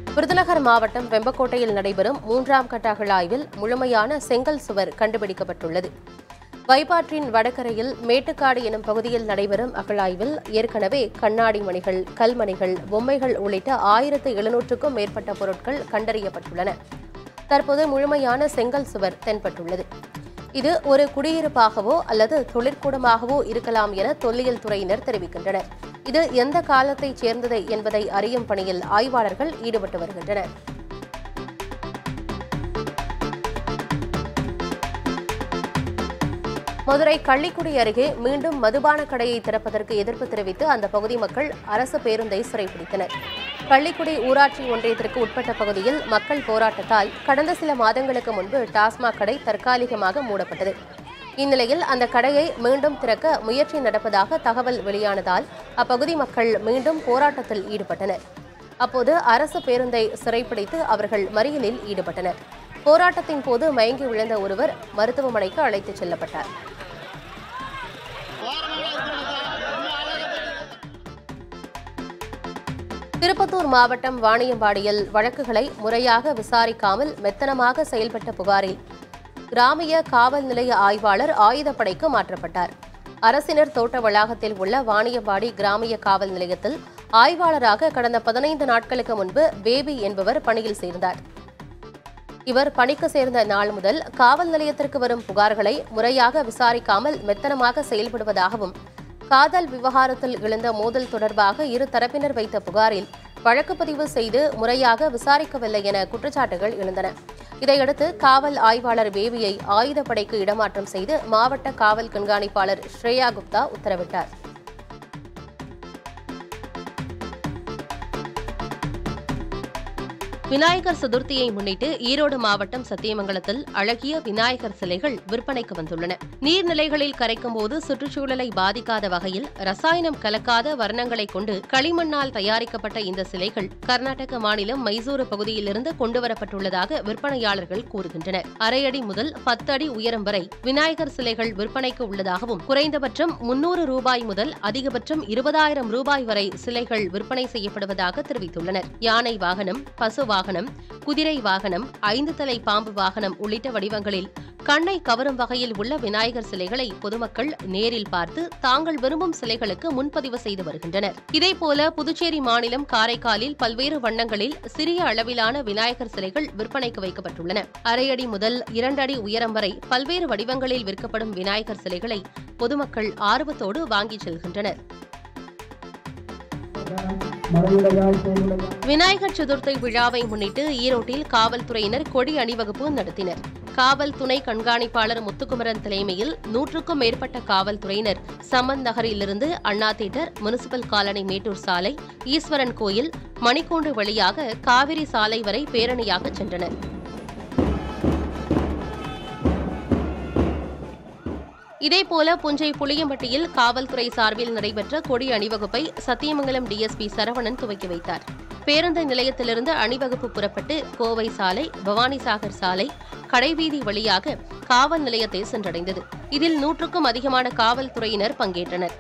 விருதுநகர் மாவட்டம் வெம்பக்கோட்டையில் நடைபெறும் மூன்றாம் கட்ட அகழாய்வில் முழுமையான செங்கல் சுவர் கண்டுபிடிக்கப்பட்டுள்ளது வைப்பாற்றின் வடகரையில் மேட்டுக்காடு எனும் பகுதியில் நடைபெறும் அகழாய்வில் ஏற்கனவே கண்ணாடி மணிகள் கல்மணிகள் பொம்மைகள் உள்ளிட்ட ஆயிரத்து எழுநூற்றுக்கும் மேற்பட்ட பொருட்கள் கண்டறியப்பட்டுள்ளன தற்போது முழுமையான செங்கல் சுவர் தென்பட்டுள்ளது இது ஒரு குடியிருப்பாகவோ அல்லது தொழிற்கூடமாகவோ இருக்கலாம் என தொல்லியல் துறையினர் தெரிவிக்கின்றனர் இது எந்த காலத்தைச் சேர்ந்தது என்பதை அறியும் பணியில் ஆய்வாளர்கள் ஈடுபட்டு வருகின்றனர் மதுரை கள்ளிக்குடி அருகே மீண்டும் மதுபான கடையை திறப்பதற்கு எதிர்ப்பு தெரிவித்து அந்த பகுதி மக்கள் அரசு பேருந்தை சிறைப்பிடித்தனர் கள்ளிக்குடி ஊராட்சி ஒன்றியத்திற்கு உட்பட்ட பகுதியில் மக்கள் போராட்டத்தால் கடந்த சில மாதங்களுக்கு முன்பு டாஸ்மாக் கடை தற்காலிகமாக மூடப்பட்டது இந்நிலையில் அந்த கடையை மீண்டும் திறக்க முயற்சி நடப்பதாக தகவல் வெளியானதால் அப்பகுதி மக்கள் மீண்டும் போராட்டத்தில் ஈடுபட்டனர் அப்போது அரசு பேருந்தை சிறைப்பிடித்து அவர்கள் மறியலில் ஈடுபட்டனர் போராட்டத்தின் போது மயங்கி விழுந்த ஒருவர் மருத்துவமனைக்கு அழைத்துச் செல்லப்பட்டார் திருப்பத்தூர் மாவட்டம் வாணியம்பாடியில் வழக்குகளை முறையாக விசாரிக்காமல் மெத்தனமாக செயல்பட்ட புகாரில் கிராமிய காவல் நிலைய ஆய்வாளர் ஆயுதப்படைக்கு மாற்றப்பட்டார் அரசினர் தோட்ட வளாகத்தில் உள்ள வாணியம்பாடி கிராமிய காவல் நிலையத்தில் ஆய்வாளராக கடந்த பதினைந்து நாட்களுக்கு முன்பு பேபி என்பவர் பணியில் சேர்ந்தார் இவர் பணிக்கு சேர்ந்த நாள் முதல் காவல் நிலையத்திற்கு வரும் புகார்களை முறையாக விசாரிக்காமல் மெத்தனமாக செயல்படுவதாகவும் காதல் விவகாரத்தில் எழுந்த மோதல் தொடர்பாக இரு தரப்பினர் வைத்த புகாரில் வழக்கு பதிவு செய்து முறையாக விசாரிக்கவில்லை என குற்றச்சாட்டுகள் எழுந்தன இதையடுத்து காவல் ஆய்வாளர் பேபியை ஆயுதப்படைக்கு இடமாற்றம் செய்து மாவட்ட காவல் கண்காணிப்பாளர் ஸ்ரேயா குப்தா உத்தரவிட்டார் விநாயகர் சதுர்த்தியை முன்னிட்டு ஈரோடு மாவட்டம் சத்தியமங்கலத்தில் அழகிய விநாயகர் சிலைகள் விற்பனைக்கு வந்துள்ளன நீர்நிலைகளில் கரைக்கும் போது சுற்றுச்சூழலை பாதிக்காத வகையில் ரசாயனம் கலக்காத வர்ணங்களை கொண்டு களிமண்ணால் தயாரிக்கப்பட்ட இந்த சிலைகள் கர்நாடக மாநிலம் மைசூரு பகுதியிலிருந்து கொண்டுவரப்பட்டுள்ளதாக விற்பனையாளர்கள் கூறுகின்றனர் அரை அடி முதல் பத்து அடி உயரம் வரை விநாயகர் சிலைகள் விற்பனைக்கு உள்ளதாகவும் குறைந்தபட்சம் முன்னூறு ரூபாய் முதல் அதிகபட்சம் இருபதாயிரம் ரூபாய் வரை சிலைகள் விற்பனை செய்யப்படுவதாக தெரிவித்துள்ளனர் யானை வாகனம் பசு வாகனம் குதிரை வாகனம் ஐந்து தலை பாம்பு வாகனம் உள்ளிட்ட வடிவங்களில் கண்ணை கவரும் வகையில் உள்ள விநாயகர் சிலைகளை பொதுமக்கள் நேரில் பார்த்து தாங்கள் விரும்பும் சிலைகளுக்கு முன்பதிவு செய்து வருகின்றனர் இதேபோல புதுச்சேரி மாநிலம் காரைக்காலில் பல்வேறு வண்ணங்களில் சிறிய அளவிலான விநாயகர் சிலைகள் விற்பனைக்கு வைக்கப்பட்டுள்ளன அரை அடி முதல் இரண்டு அடி உயரம் வரை பல்வேறு வடிவங்களில் விற்கப்படும் விநாயகர் சிலைகளை பொதுமக்கள் ஆர்வத்தோடு வாங்கிச் செல்கின்றனர் விநாயகர் சதுர்த்தி விழாவை முன்னிட்டு ஈரோட்டில் காவல்துறையினர் கொடி அணிவகுப்பு நடத்தினர் காவல் துணை கண்காணிப்பாளர் முத்துக்குமரன் தலைமையில் நூற்றுக்கும் மேற்பட்ட காவல்துறையினர் சமன் நகரிலிருந்து Anna theatre municipal colony Mettur சாலை ஈஸ்வரன் கோயில் மணிக்கூண்டு வழியாக காவிரி சாலை வரை பேரணியாக சென்றனர் இதேபோல புஞ்சை புளியம்பட்டியில் காவல்துறை சார்பில் நடைபெற்ற கொடி அணிவகுப்பை சத்தியமங்கலம் டிஎஸ்பி சரவணன் துவக்கி வைத்தார் பேருந்து நிலையத்திலிருந்து அணிவகுப்பு புறப்பட்டு கோவை சாலை பவானிசாகர் சாலை கடைவீதி வழியாக காவல் நிலையத்தை சென்றடைந்தது இதில் நூற்றுக்கும் அதிகமான காவல்துறையினர் பங்கேற்றனர்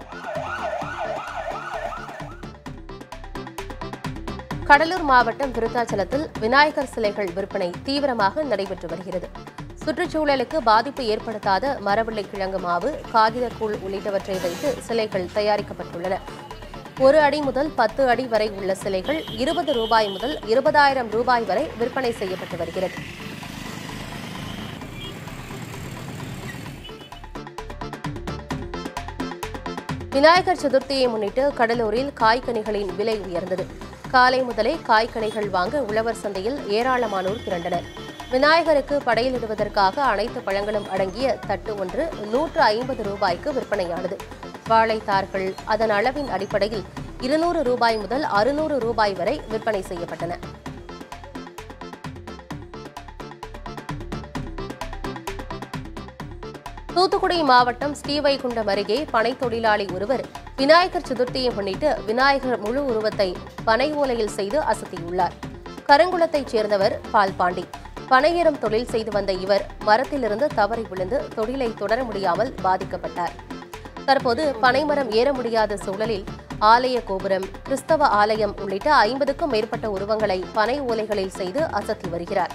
கடலூர் மாவட்டம் விருத்தாச்சலத்தில் விநாயகர் சிலைகள் விற்பனை தீவிரமாக நடைபெற்று வருகிறது சுற்றுச்சூழலுக்கு பாதிப்பு ஏற்படுத்தாத மரவள்ளி கிழங்கு மாவு காகிதக்கூழ் உள்ளிட்டவற்றை வைத்து சிலைகள் தயாரிக்கப்பட்டுள்ளன ஒரு அடி முதல் பத்து அடி வரை உள்ள சிலைகள் இருபது ரூபாய் முதல் இருபதாயிரம் ரூபாய் வரை விற்பனை செய்யப்பட்டு வருகிறது விநாயகர் சதுர்த்தியை முன்னிட்டு கடலூரில் காய்கனிகளின் விலை உயர்ந்தது காலை முதலே காய்கனிகள் வாங்க உழவர் சந்தையில் ஏராளமானோர் திரண்டனர் விநாயகருக்கு படையலிடுவதற்காக அனைத்து பழங்களும் அடங்கிய தட்டு ஒன்று நூற்று ஐம்பது ரூபாய்க்கு விற்பனையானது வாழைத்தார்கள் அதன் அளவின் அடிப்படையில் இருநூறு ரூபாய் முதல் அறுநூறு ரூபாய் வரை விற்பனை செய்யப்பட்டன தூத்துக்குடி மாவட்டம் ஸ்ரீவைகுண்டம் அருகே பனை தொழிலாளி ஒருவர் விநாயகர் சதுர்த்தியை முன்னிட்டு விநாயகர் முழு உருவத்தை பனை ஓலையில் செய்து அசத்தியுள்ளார் கருங்குளத்தைச் சேர்ந்தவர் பால்பாண்டி பனையேறும் தொழில் செய்து வந்த இவர் மரத்திலிருந்து தவறி விழுந்து தொழிலை தொடர முடியாமல் பாதிக்கப்பட்டார் தற்போது பனைமரம் ஏற முடியாத சூழலில் ஆலய கோபுரம் கிறிஸ்தவ ஆலயம் உள்ளிட்ட ஐம்பதுக்கும் மேற்பட்ட உருவங்களை பனை ஓலைகளில் செய்து அசத்தி வருகிறார்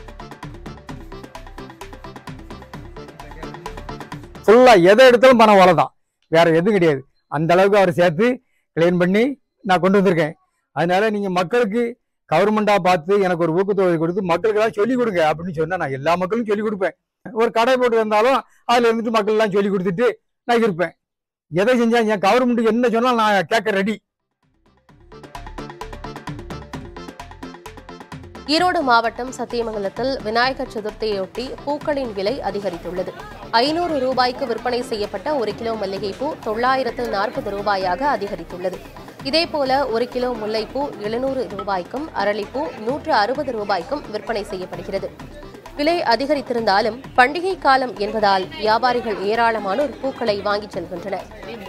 ஃபுல்லா எதை எடுத்தாலும் பணம் ஓலை தான் வேற எதுவும் கிடையாது அந்த அளவுக்கு அவர் சேர்த்து கிளீன் பண்ணி நான் கொண்டு வந்திருக்கேன் அதனால நீங்க மக்களுக்கு கவர்மெண்டா பார்த்து எனக்கு ஒரு ஊக்கத்தொகை கொடுத்து மக்களுக்கு எல்லாம் சொல்லிக் கொடுங்க அப்படின்னு சொன்னா நான் எல்லா மக்களும் சொல்லிக் கொடுப்பேன் ஒரு கடை போட்டு வந்தாலும் அதுல இருந்துட்டு மக்கள் எல்லாம் சொல்லி கொடுத்துட்டு நான் இருப்பேன் எதை செஞ்சா என் கவர்மெண்ட் என்ன சொன்னாலும் நான் கேட்க ரெடி ஈரோடு மாவட்டம் சத்தியமங்கலத்தில் விநாயகர் சதுர்த்தியொட்டி பூக்களின் விலை அதிகரித்துள்ளது ஐநூறு ரூபாய்க்கு விற்பனை செய்யப்பட்ட ஒரு கிலோ மல்லிகைப்பூ தொள்ளாயிரத்து நாற்பது ரூபாயாக அதிகரித்துள்ளது இதேபோல ஒரு கிலோ முல்லைப்பூ எழுநூறு ரூபாய்க்கும் அரளிப்பூ நூற்று அறுபது ரூபாய்க்கும் விற்பனை செய்யப்படுகிறது விலை அதிகரித்திருந்தாலும் பண்டிகை காலம் என்பதால் வியாபாரிகள் ஏராளமானோர் பூக்களை வாங்கிச் செல்கின்றனர்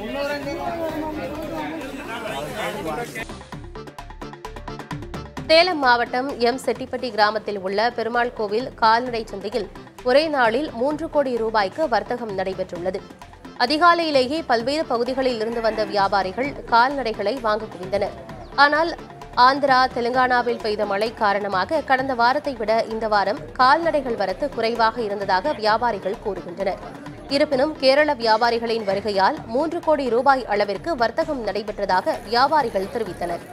சேலம் மாவட்டம் எம் செட்டிப்பட்டி கிராமத்தில் உள்ள பெருமாள் கோவில் கால்நடை சந்தையில் ஒரே நாளில் மூன்று கோடி ரூபாய்க்கு வர்த்தகம் நடைபெற்றுள்ளது அதிகாலையிலேயே பல்வேறு பகுதிகளில் இருந்து வந்த வியாபாரிகள் கால்நடைகளை வாங்க குவிந்தனர் ஆனால் ஆந்திரா தெலுங்கானாவில் பெய்த மழை காரணமாக கடந்த வாரத்தை விட இந்த வாரம் கால்நடைகள் வரத்து குறைவாக இருந்ததாக வியாபாரிகள் கூறுகின்றனர் இருப்பினும் கேரள வியாபாரிகளின் வருகையால் மூன்று கோடி ரூபாய் அளவிற்கு வர்த்தகம் நடைபெற்றதாக வியாபாரிகள் தெரிவித்தனர்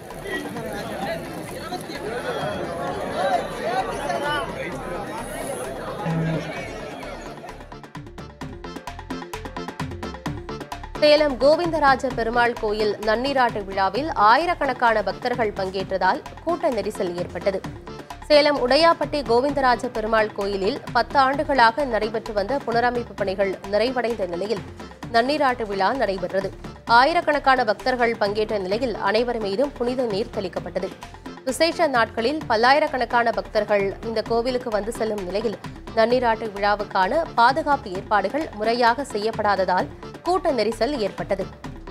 சேலம் கோவிந்தராஜ பெருமாள் கோயில் நன்னீராட்டு விழாவில் ஆயிரக்கணக்கான பக்தர்கள் பங்கேற்றதால் கூட்ட நெரிசல் ஏற்பட்டது சேலம் உடையாப்பட்டி கோவிந்தராஜ பெருமாள் கோயிலில் பத்து ஆண்டுகளாக நடைபெற்று வந்த புனரமைப்பு பணிகள் நிறைவடைந்த நிலையில் நன்னீராட்டு விழா நடைபெற்றது ஆயிரக்கணக்கான பக்தர்கள் பங்கேற்ற நிலையில் அனைவர் மீதும் புனித நீர் தெளிக்கப்பட்டது விசேஷ நாட்களில் பல்லாயிரக்கணக்கான பக்தர்கள் இந்த கோவிலுக்கு வந்து செல்லும் நிலையில் நன்னீராட்டு விழாவுக்கான பாதுகாப்பு ஏற்பாடுகள் முறையாக செய்யப்படாததால் கூட்ட நெரிசல் ஏற்பட்டது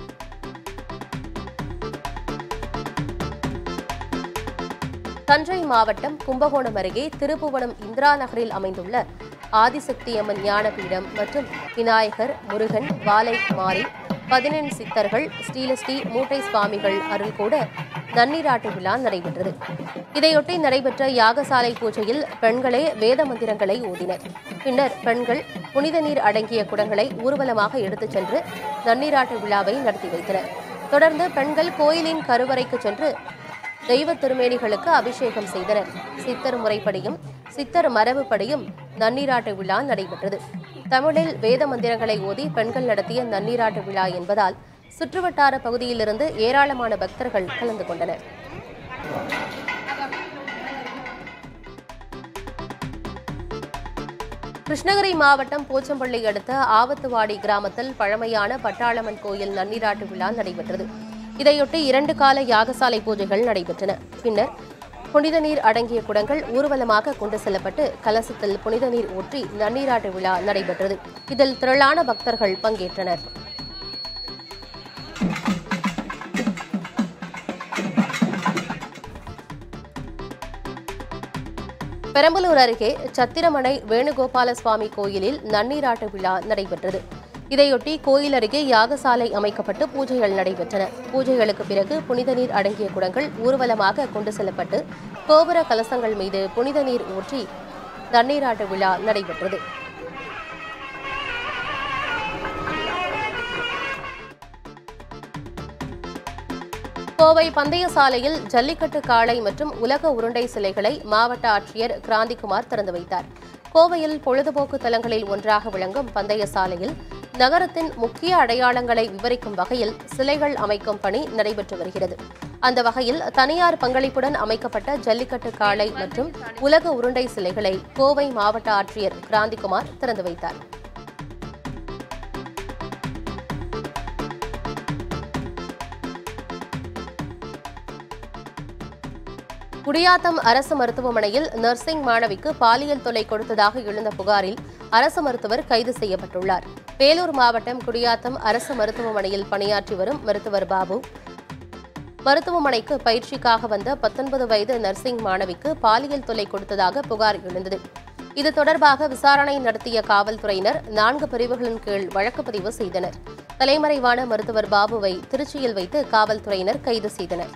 தஞ்சை மாவட்டம் கும்பகோணம் அருகே திருப்புவனம் இந்திரா நகரில் அமைந்துள்ள ஆதிசக்தி அம்மன் ஞானபீடம் மற்றும் விநாயகர் முருகன் வாலை மாரி பதினெண் சித்தர்கள் ஸ்ரீலஸ்ரீ மூட்டை சுவாமிகள் அருள் கூட நன்னீராட்டு விழா நடைபெற்றது இதையொட்டி நடைபெற்ற யாகசாலை பூஜையில் பெண்களே வேத மந்திரங்களை ஓதினர் பின்னர் பெண்கள் புனித நீர் அடங்கிய குடங்களை ஊர்வலமாக எடுத்துச் சென்று நன்னீராட்டு விழாவை நடத்தி வைத்தனர் தொடர்ந்து பெண்கள் கோயிலின் கருவறைக்கு சென்று தெய்வ திருமேனிகளுக்கு அபிஷேகம் செய்தனர் சித்தர் முறைப்படியும் சித்தர் மரபுப்படியும் நன்னீராட்டு விழா நடைபெற்றது தமிழில் வேத மந்திரங்களை ஓதி பெண்கள் நடத்திய நன்னீராட்டு விழா என்பதால் சுற்றுவட்டார பகுதியிலிருந்து ஏராளமான பக்தர்கள் கலந்து கொண்டனர் கிருஷ்ணகிரி மாவட்டம் போச்சம்பள்ளி அடுத்த ஆவத்துவாடி கிராமத்தில் பழமையான பட்டாளம்மன் கோயில் நன்னீராட்டு விழா நடைபெற்றது இதையொட்டி இரண்டு கால யாகசாலை பூஜைகள் நடைபெற்றன பின்னர் புனித நீர் அடங்கிய குடங்கள் ஊர்வலமாக கொண்டு செல்லப்பட்டு கலசத்தில் புனித நீர் ஊற்றி நன்னீராட்டு விழா நடைபெற்றது இதில் திரளான பக்தர்கள் பங்கேற்றனர் பெரம்பலூர் அருகே சத்திரமனை வேணுகோபால சுவாமி கோயிலில் நன்னீராட்டு விழா நடைபெற்றது இதையொட்டி கோயில் அருகே யாகசாலை அமைக்கப்பட்டு பூஜைகள் நடைபெற்றன பூஜைகளுக்கு பிறகு புனித நீர் அடங்கிய குடங்கள் ஊர்வலமாக கொண்டு செல்லப்பட்டு கோபுர கலசங்கள் மீது புனித நீர் ஊற்றி நன்னீராட்டு விழா நடைபெற்றது கோவை பந்தய சாலையில் ஜல்லிக்கட்டு காளை மற்றும் உலக உருண்டை சிலைகளை மாவட்ட ஆட்சியர் கிராந்திகுமார் திறந்து வைத்தார் கோவையில் பொழுதுபோக்கு தலங்களில் ஒன்றாக விளங்கும் பந்தய சாலையில் நகரத்தின் முக்கிய அடையாளங்களை விவரிக்கும் வகையில் சிலைகள் அமைக்கும் பணி நடைபெற்று வருகிறது அந்த வகையில் தனியார் பங்களிப்புடன் அமைக்கப்பட்ட ஜல்லிக்கட்டு காளை மற்றும் உலக உருண்டை சிலைகளை கோவை மாவட்ட ஆட்சியர் கிராந்திகுமார் திறந்து வைத்தார் குடியாத்தம் அரசு மருத்துவமனையில் நர்சிங் மாணவிக்கு பாலியல் தொல்லை கொடுத்ததாக எழுந்த புகாரில் அரசு மருத்துவர் கைது செய்யப்பட்டுள்ளார் வேலூர் மாவட்டம் குடியாத்தம் அரசு மருத்துவமனையில் பணியாற்றி வரும் மருத்துவர் பாபு மருத்துவமனைக்கு பயிற்சிக்காக வந்த பத்தொன்பது வயது நர்சிங் மாணவிக்கு பாலியல் தொல்லை கொடுத்ததாக புகார் எழுந்தது இது தொடர்பாக விசாரணை நடத்திய காவல்துறையினர் நான்கு பிரிவுகளின் கீழ் வழக்கு பதிவு செய்தனர் தலைமறைவான மருத்துவர் பாபுவை திருச்சியில் வைத்து காவல்துறையினர் கைது செய்தனர்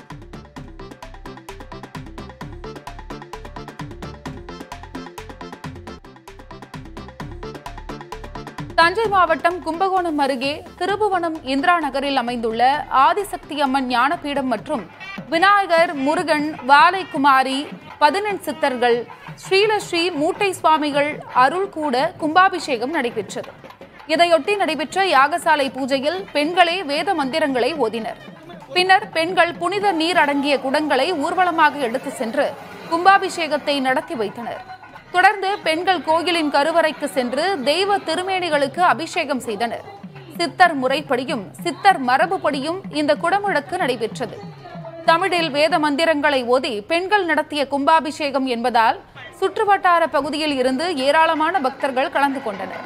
தஞ்சை மாவட்டம் கும்பகோணம் அருகே திருபுவனம் இந்திரா நகரில் அமைந்துள்ள ஆதிசக்தி அம்மன் ஞானபீடம் மற்றும் விநாயகர் முருகன் வாலைக்குமாரி பதினெண் சித்தர்கள் ஸ்ரீலஸ்ரீ மூட்டை சுவாமிகள் அருள் கூட கும்பாபிஷேகம் நடைபெற்றது இதையொட்டி நடைபெற்ற யாகசாலை பூஜையில் பெண்களே வேத மந்திரங்களை ஓதினர் பின்னர் பெண்கள் புனித நீர் அடங்கிய குடங்களை ஊர்வலமாக எடுத்து சென்று கும்பாபிஷேகத்தை நடத்தி வைத்தனர் தொடர்ந்து பெண்கள் கோயிலின் கருவறைக்கு சென்று தெய்வ திருமேனிகளுக்கு அபிஷேகம் செய்தனர் சித்தர் முறைப்படியும் சித்தர் மரபுப்படியும் இந்த குடமுழக்கு நடைபெற்றது தமிழில் வேத மந்திரங்களை ஓதி பெண்கள் நடத்திய கும்பாபிஷேகம் என்பதால் சுற்றுவட்டார பகுதியில் இருந்து ஏராளமான பக்தர்கள் கலந்து கொண்டனர்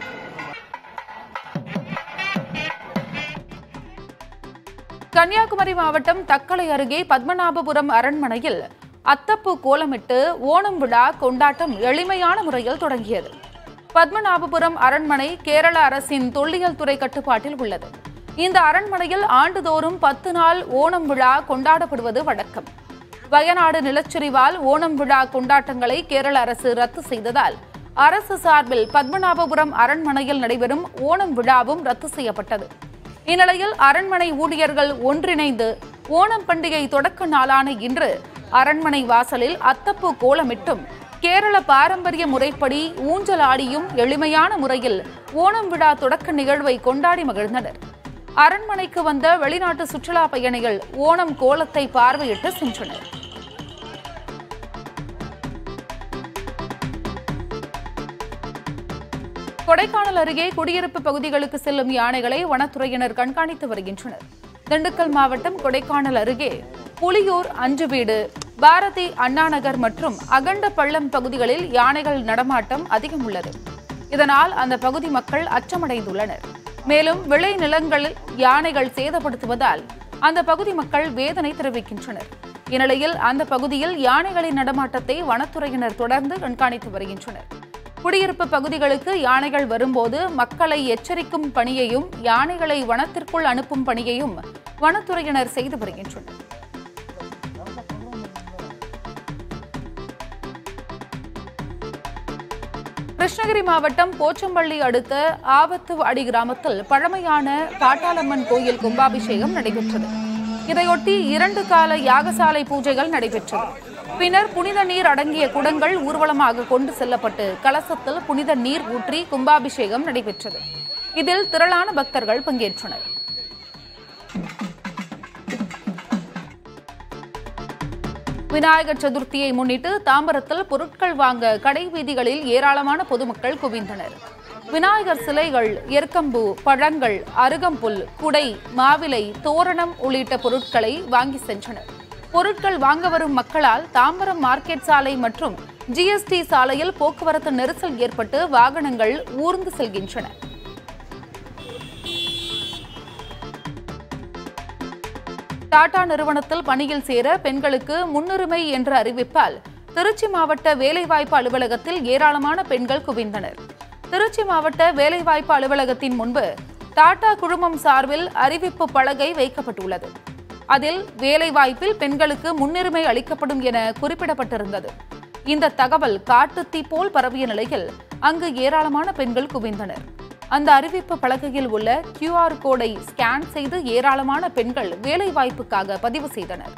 கன்னியாகுமரி மாவட்டம் தக்கலை அருகே பத்மநாபபுரம் அரண்மனையில் அத்தப்பூ கோலமிட்டு ஓணம் விழா கொண்டாட்டம் எளிமையான முறையில் தொடங்கியது பத்மநாபபுரம் அரண்மனை கேரள அரசின் தொல்லியல் துறை கட்டுப்பாட்டில் உள்ளது இந்த அரண்மனையில் ஆண்டுதோறும் பத்து நாள் ஓணம் விழா கொண்டாடப்படுவது வழக்கம் வயநாடு நிலச்சரிவால் ஓணம் விழா கொண்டாட்டங்களை கேரள அரசு ரத்து செய்ததால் அரசு சார்பில் பத்மநாபபுரம் அரண்மனையில் நடைபெறும் ஓணம் விழாவும் ரத்து செய்யப்பட்டது இந்நிலையில் அரண்மனை ஊழியர்கள் ஒன்றிணைந்து ஓணம் பண்டிகை தொடக்க நாளான இன்று அரண்மனை வாசலில் அத்தப்பூ கோலமிட்டும் கேரள பாரம்பரிய முறைப்படி ஊஞ்சல் ஆடியும் எளிமையான முறையில் ஓணம் விழா தொடக்க நிகழ்வை கொண்டாடி மகிழ்ந்தனர் அரண்மனைக்கு வந்த வெளிநாட்டு சுற்றுலா பயணிகள் ஓணம் கோலத்தை பார்வையிட்டு சென்றனர் கொடைக்கானல் அருகே குடியிருப்பு பகுதிகளுக்கு செல்லும் யானைகளை வனத்துறையினர் கண்காணித்து வருகின்றனர் திண்டுக்கல் மாவட்டம் கொடைக்கானல் அருகே புலியூர் அஞ்சுவீடு பாரதி அண்ணாநகர் மற்றும் அகண்ட பள்ளம் பகுதிகளில் யானைகள் நடமாட்டம் அதிகம் உள்ளது இதனால் அந்த பகுதி மக்கள் அச்சமடைந்துள்ளனர் மேலும் விளை நிலங்களில் யானைகள் சேதப்படுத்துவதால் அந்த பகுதி மக்கள் வேதனை தெரிவிக்கின்றனர் இந்நிலையில் அந்த பகுதியில் யானைகளின் நடமாட்டத்தை வனத்துறையினர் தொடர்ந்து கண்காணித்து வருகின்றனர் குடியிருப்பு பகுதிகளுக்கு யானைகள் வரும்போது மக்களை எச்சரிக்கும் பணியையும் யானைகளை வனத்திற்குள் அனுப்பும் பணியையும் வனத்துறையினர் செய்து வருகின்றனர் கிருஷ்ணகிரி மாவட்டம் போச்சம்பள்ளி அடுத்த ஆவத்துவாடி கிராமத்தில் பழமையான பாட்டாளம்மன் கோயில் கும்பாபிஷேகம் நடைபெற்றது இதையொட்டி இரண்டு கால யாகசாலை பூஜைகள் நடைபெற்றது பின்னர் புனித நீர் அடங்கிய குடங்கள் ஊர்வலமாக கொண்டு செல்லப்பட்டு கலசத்தில் புனித நீர் ஊற்றி கும்பாபிஷேகம் நடைபெற்றது இதில் திரளான பக்தர்கள் பங்கேற்றனர் விநாயகர் சதுர்த்தியை முன்னிட்டு தாம்பரத்தில் பொருட்கள் வாங்க கடை வீதிகளில் ஏராளமான பொதுமக்கள் குவிந்தனர் விநாயகர் சிலைகள் எருக்கம்பு பழங்கள் அருகம்புல் குடை மாவிலை தோரணம் உள்ளிட்ட பொருட்களை வாங்கி சென்றனர் பொருட்கள் வாங்க வரும் மக்களால் தாம்பரம் மார்க்கெட் சாலை மற்றும் ஜிஎஸ்டி சாலையில் போக்குவரத்து நெரிசல் ஏற்பட்டு வாகனங்கள் ஊர்ந்து செல்கின்றன டாடா நிறுவனத்தில் பணியில் சேர பெண்களுக்கு முன்னுரிமை என்ற அறிவிப்பால் திருச்சி மாவட்ட வேலைவாய்ப்பு அலுவலகத்தில் ஏராளமான பெண்கள் குவிந்தனர் திருச்சி மாவட்ட வேலைவாய்ப்பு அலுவலகத்தின் முன்பு டாடா குழுமம் சார்பில் அறிவிப்பு பலகை வைக்கப்பட்டுள்ளது அதில் வேலைவாய்ப்பில் பெண்களுக்கு முன்னுரிமை அளிக்கப்படும் என குறிப்பிடப்பட்டிருந்தது இந்த தகவல் காட்டுத்தீ போல் பரவிய நிலையில் அங்கு ஏராளமான பெண்கள் குவிந்தனர் அந்த அறிவிப்பு பலகையில் உள்ள கியூஆர் கோடை ஸ்கேன் செய்து ஏராளமான பெண்கள் வேலைவாய்ப்புக்காக பதிவு செய்தனர்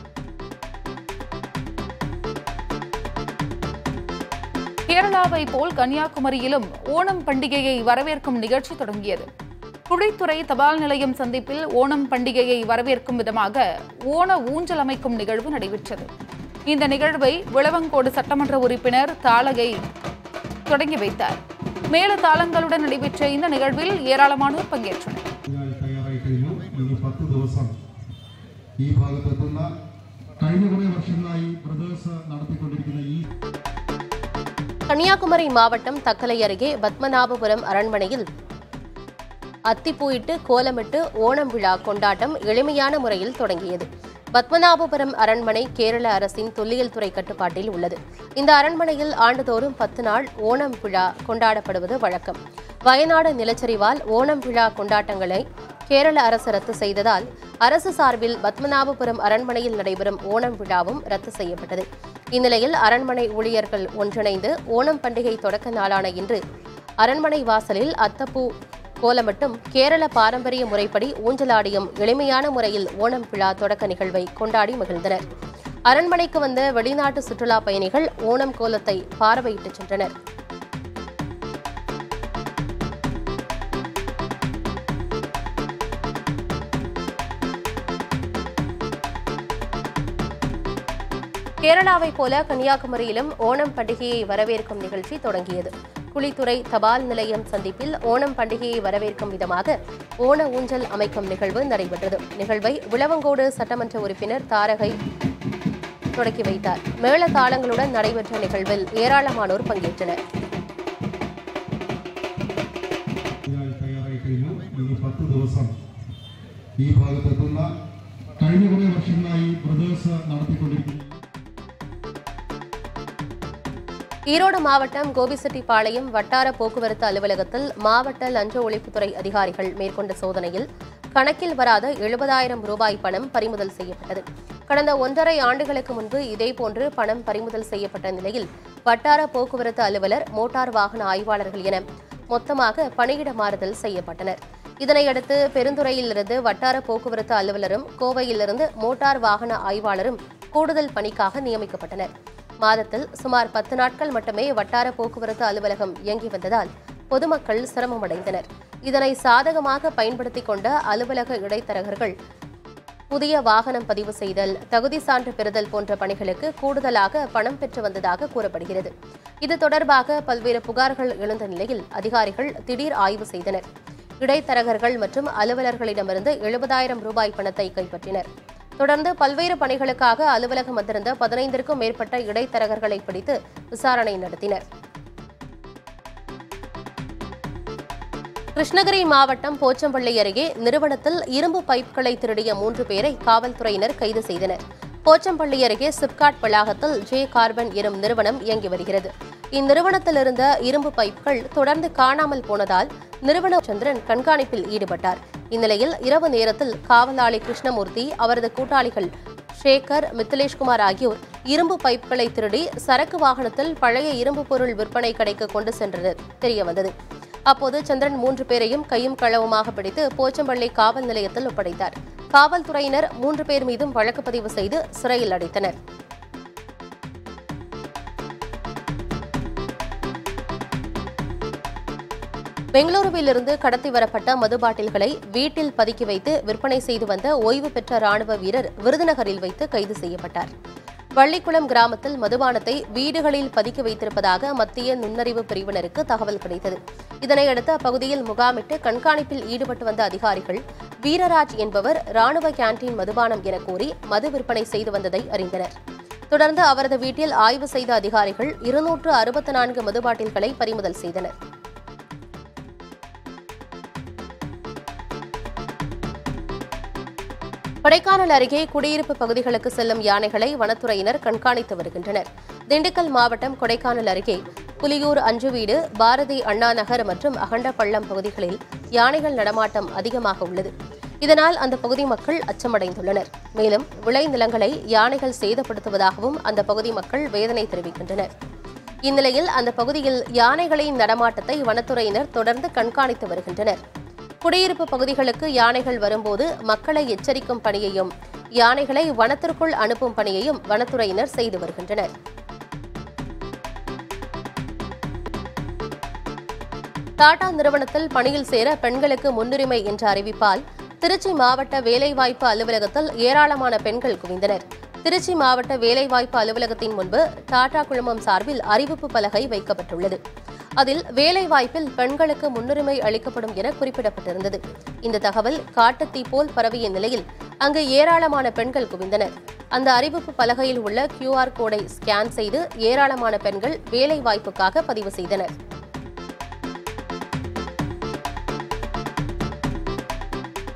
கேரளாவை போல் கன்னியாகுமரியிலும் ஓணம் பண்டிகையை வரவேற்கும் நிகழ்ச்சி தொடங்கியது குழித்துறை தபால் நிலையம் சந்திப்பில் ஓணம் பண்டிகையை வரவேற்கும் விதமாக ஓண ஊஞ்சல் அமைக்கும் நிகழ்வு நடைபெற்றது இந்த நிகழ்வை விளவங்கோடு சட்டமன்ற உறுப்பினர் தாளகை தொடங்கி வைத்தார் மேல தாளங்களுடன் நடைபெற்ற இந்த நிகழ்வில் ஏராளமானோர் പങ്കേற்றனர் ഇതിനായി തയ്യാറായി കഴിഞ്ഞു ഇനി പത്ത് ദിവസം ഈ ഭാഗത്തെത്തുന്ന കഴിഞ്ഞ കുറേ വർഷങ്ങളായി ബ്രദേഴ്സ് നടത്തിക്കൊണ്ടിരിക്കുന്ന ഈ கன்னியாகுமரி மாவட்டம் தக்கலை அருகே பத்மநாபபுரம் அரண்மனையில் அத்திப்பூயிட்டு கோலமிட்டு ஓணம் விழா கொண்டாட்டம் எளிமையான முறையில் தொடங்கியது பத்மநாபபுரம் அரண்மனை கேரள அரசின் தொல்லியல் துறை கட்டுப்பாட்டில் உள்ளது இந்த அரண்மனையில் ஆண்டுதோறும் பத்து நாள் ஓணம் விழா கொண்டாடப்படுவது வழக்கம் வயநாடு நிலச்சரிவால் ஓணம் விழா கொண்டாட்டங்களை கேரள அரசு ரத்து செய்ததால் அரசு சார்பில் பத்மநாபபுரம் அரண்மனையில் நடைபெறும் ஓணம் விழாவும் ரத்து செய்யப்பட்டது இந்நிலையில் அரண்மனை ஊழியர்கள் ஒன்றிணைந்து ஓணம் பண்டிகை தொடக்க நாளான இன்று அரண்மனை வாசலில் அத்தப்பூ கோலமிட்டும் கேரள பாரம்பரிய முறைப்படி ஊஞ்சலாடியும் எளிமையான முறையில் ஓணம் விழா தொடக்க நிகழ்வை கொண்டாடி மகிழ்ந்தனர் அரண்மனைக்கு வந்த வெளிநாட்டு சுற்றுலா பயணிகள் ஓணம் கோலத்தை பார்வையிட்டுச் சென்றனர் கேரளாவைப் போல கன்னியாகுமரியிலும் ஓணம் பண்டிகையை வரவேற்கும் நிகழ்ச்சி தொடங்கியது குளித்துறை தபால் நிலையம் சந்திப்பில் ஓணம் பண்டிகையை வரவேற்கும் விதமாக ஓண ஊஞ்சல் அமைக்கும் நிகழ்வு நடைபெற்றது நிகழ்வை விளவங்கோடு சட்டமன்ற உறுப்பினர் தாரகை தொடக்கி வைத்தார் மேள தாளங்களுடன் நடைபெற்ற நிகழ்வில் ஏராளமானோர் பங்கேற்றனர் ഇതിനായി തയ്യാറായി കഴിഞ്ഞു ഇനി പത്ത് ദിവസം ഈ ഭാഗത്തെത്തുന്ന കഴിഞ്ഞ കുറേ വർഷങ്ങളായി ബ്രദേഴ്സ് നടത്തിക്കൊണ്ടിരിക്കുന്ന ஈரோடு மாவட்டம் கோபிச்செட்டிப்பாளையம் வட்டார போக்குவரத்து அலுவலகத்தில் மாவட்ட லஞ்ச ஒழிப்புத்துறை அதிகாரிகள் மேற்கொண்ட சோதனையில் கணக்கில் வராத எழுபதாயிரம் ரூபாய் பணம் பறிமுதல் செய்யப்பட்டது கடந்த ஒன்றரை ஆண்டுகளுக்கு முன்பு இதேபோன்று பணம் பறிமுதல் செய்யப்பட்ட நிலையில் வட்டார போக்குவரத்து அலுவலர் மோட்டார் வாகன ஆய்வாளர்கள் என மொத்தமாக பணியிட மாறுதல் செய்யப்பட்டனர் இதனையடுத்து பெருந்துறையிலிருந்து வட்டார போக்குவரத்து அலுவலரும் கோவையிலிருந்து மோட்டார் வாகன ஆய்வாளரும் கூடுதல் பணிக்காக நியமிக்கப்பட்டனர் மாதத்தில் சுமார் பத்து நாட்கள் மட்டுமே வட்டார போக்குவரத்து அலுவலகம் இயங்கி வந்ததால் பொதுமக்கள் சிரமமடைந்தனர் இதனை சாதகமாக பயன்படுத்திக் கொண்ட அலுவலக இடைத்தரகர்கள் புதிய வாகனம் பதிவு செய்தல் தகுதி சான்று பெறுதல் போன்ற பணிகளுக்கு கூடுதலாக பணம் பெற்று வந்ததாக கூறப்படுகிறது இது தொடர்பாக பல்வேறு புகார்கள் எழுந்த நிலையில் அதிகாரிகள் திடீர் ஆய்வு செய்தனர் இடைத்தரகர்கள் மற்றும் அலுவலர்களிடமிருந்து எழுபதாயிரம் ரூபாய் பணத்தை கைப்பற்றினர் தொடர்ந்து பல்வேறு பணிகளுக்காக அலுவலகம் வந்திருந்த பதினைந்திற்கும் மேற்பட்ட இடைத்தரகர்களை பிடித்து விசாரணை நடத்தினர் கிருஷ்ணகிரி மாவட்டம் போச்சம்பள்ளி அருகே நிறுவனத்தில் இரும்பு பைப்களை திருடிய மூன்று பேரை காவல்துறையினர் கைது செய்தனர் போச்சம்பள்ளி அருகே சிப்காட் வளாகத்தில் ஜே கார்பன் எனும் நிறுவனம் இயங்கி வருகிறது இந்நிறுவனத்தில் இருந்த இரும்பு பைப்கள் தொடர்ந்து காணாமல் போனதால் நிறுவன சந்திரன் கண்காணிப்பில் ஈடுபட்டார் இந்நிலையில் இரவு நேரத்தில் காவலாளி கிருஷ்ணமூர்த்தி அவரது கூட்டாளிகள் ஷேகர் மித்திலேஷ்குமார் ஆகியோர் இரும்பு பைப்களை திருடி சரக்கு வாகனத்தில் பழைய இரும்பு பொருள் விற்பனை கடைக்கு கொண்டு சென்றனர் தெரியவந்தது அப்போது சந்திரன் மூன்று பேரையும் கையும் களவுமாக பிடித்து போச்சம்பள்ளி காவல் நிலையத்தில் ஒப்படைத்தார் காவல்துறையினர் மூன்று பேர் மீதும் வழக்கு பதிவு செய்து சிறையில் அடைத்தனர் பெங்களூருவிலிருந்து கடத்தி வரப்பட்ட மது பாட்டில்களை வீட்டில் பதுக்கி வைத்து விற்பனை செய்து வந்த ஓய்வு பெற்ற ராணுவ வீரர் விருதுநகரில் வைத்து கைது செய்யப்பட்டார் வள்ளிக்குளம் கிராமத்தில் மதுபானத்தை வீடுகளில் பதுக்கி வைத்திருப்பதாக மத்திய நுண்ணறிவு பிரிவினருக்கு தகவல் கிடைத்தது இதனையடுத்து அப்பகுதியில் முகாமிட்டு கண்காணிப்பில் ஈடுபட்டு வந்த அதிகாரிகள் வீரராஜ் என்பவர் ராணுவ கேண்டீன் மதுபானம் என கூறி மது விற்பனை செய்து வந்ததை அறிந்தனர் தொடர்ந்து அவரது வீட்டில் ஆய்வு செய்த அதிகாரிகள் இருநூற்று அறுபத்தி நான்கு மது பாட்டில்களை பறிமுதல் செய்தனர் கொடைக்கானல் அருகே குடியிருப்பு பகுதிகளுக்கு செல்லும் யானைகளை வனத்துறையினர் கண்காணித்து வருகின்றனர் திண்டுக்கல் மாவட்டம் கொடைக்கானல் அருகே புலியூர் அஞ்சுவீடு பாரதி அண்ணா நகர் மற்றும் அகண்டப்பள்ளம் பகுதிகளில் யானைகள் நடமாட்டம் அதிகமாக உள்ளது இதனால் அந்த பகுதி மக்கள் அச்சமடைந்துள்ளனர் மேலும் விளைநிலங்களை யானைகள் சேதப்படுத்துவதாகவும் அந்த பகுதி மக்கள் வேதனை தெரிவிக்கின்றனர் இந்நிலையில் அந்த பகுதியில் யானைகளின் நடமாட்டத்தை வனத்துறையினர் தொடர்ந்து கண்காணித்து வருகின்றனர் குடியிருப்பு பகுதிகளுக்கு யானைகள் வரும்போது மக்களை எச்சரிக்கும் பணியையும் யானைகளை வனத்திற்குள் அனுப்பும் பணியையும் வனத்துறையினர் செய்து வருகின்றனர் டாடா நிறுவனத்தில் பணியில் சேர பெண்களுக்கு முன்னுரிமை என்ற அறிவிப்பால் திருச்சி மாவட்ட வேலைவாய்ப்பு அலுவலகத்தில் ஏராளமான பெண்கள் குவிந்தனர் திருச்சி மாவட்ட வேலைவாய்ப்பு அலுவலகத்தின் முன்பு டாடா குழுமம் சார்பில் அறிவிப்பு பலகை வைக்கப்பட்டுள்ளது அதில் வேலைவாய்ப்பில் பெண்களுக்கு முன்னுரிமை அளிக்கப்படும் என குறிப்பிடப்பட்டிருந்தது இந்த தகவல் காட்டுத்தீ போல் பரவிய நிலையில் அங்கு ஏராளமான பெண்கள் குவிந்தனர் அந்த அறிவிப்பு பலகையில் உள்ள கியூஆர் கோடை ஸ்கேன் செய்து ஏராளமான பெண்கள் வேலைவாய்ப்புக்காக பதிவு செய்தனர்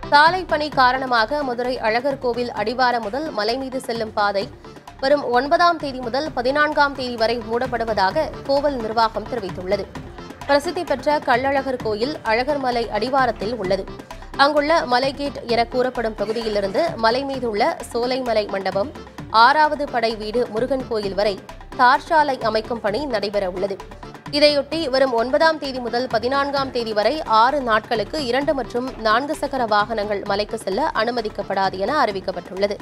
சாலை பணி காரணமாக மதுரை அழகர் கோவில் அடிவாரம் முதல் மலை மீது செல்லும் பாதை வரும் ஒன்பதாம் தேதி முதல் பதினான்காம் தேதி வரை மூடப்படுவதாக கோவில் நிர்வாகம் தெரிவித்துள்ளது பிரசித்தி பெற்ற கள்ளழகர் கோயில் அழகர் மலை அடிவாரத்தில் உள்ளது அங்குள்ள மலைகேட் என கூறப்படும் பகுதியிலிருந்து மலை மீதுள்ள சோலைமலை மண்டபம் ஆறாவது படை வீடு முருகன் கோயில் வரை தார் சாலை அமைக்கும் பணி நடைபெற உள்ளது இதையொட்டி வரும் ஒன்பதாம் தேதி முதல் பதினான்காம் தேதி வரை ஆறு நாட்களுக்கு இரண்டு மற்றும் நான்கு சக்கர வாகனங்கள் மலைக்கு செல்ல அனுமதிக்கப்படாது என அறிவிக்கப்பட்டுள்ளது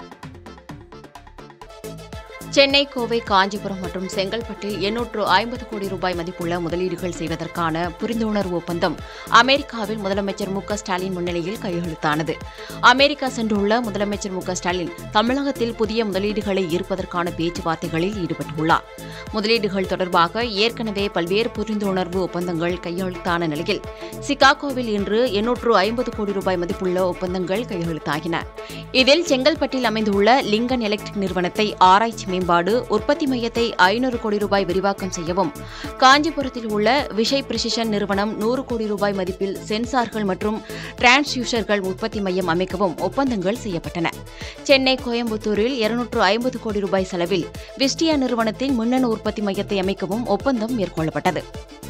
சென்னை கோவை காஞ்சிபுரம் மற்றும் செங்கல்பட்டில் எண்ணூற்று ஐம்பது கோடி ரூபாய் மதிப்புள்ள முதலீடுகள் செய்வதற்கான புரிந்துணர்வு ஒப்பந்தம் அமெரிக்காவில் முதலமைச்சர் மு க ஸ்டாலின் முன்னிலையில் கையெழுத்தானது அமெரிக்கா சென்றுள்ள முதலமைச்சர் மு க ஸ்டாலின் தமிழகத்தில் புதிய முதலீடுகளை ஈர்ப்பதற்கான பேச்சுவார்த்தைகளில் ஈடுபட்டுள்ளார் முதலீடுகள் தொடர்பாக ஏற்கனவே பல்வேறு புரிந்துணர்வு ஒப்பந்தங்கள் கையெழுத்தான நிலையில் சிகாகோவில் இன்று எண்ணூற்று ஐம்பது கோடி ரூபாய் மதிப்புள்ள ஒப்பந்தங்கள் கையெழுத்தாகின இதில் செங்கல்பட்டில் அமைந்துள்ள லிங்கன் எலக்ட்ரிக் நிறுவனத்தை ஆராய்ச்சி மேம்பாடு உற்பத்தி மையத்தை ஐநூறு கோடி ரூபாய் விரிவாக்கம் செய்யவும் காஞ்சிபுரத்தில் உள்ள விஷய் பிரிசிஷன் நிறுவனம் நூறு கோடி ரூபாய் மதிப்பில் சென்சார்கள் மற்றும் டிரான்ஸ்யூசர்கள் உற்பத்தி மையம் அமைக்கவும் ஒப்பந்தங்கள் செய்யப்பட்டன சென்னை கோயம்புத்தூரில் இருநூற்று ஐம்பது கோடி ரூபாய் செலவில் விஸ்டியா நிறுவனத்தின் மின்னணு உற்பத்தி மையத்தை அமைக்கவும் ஒப்பந்தம் மேற்கொள்ளப்பட்டது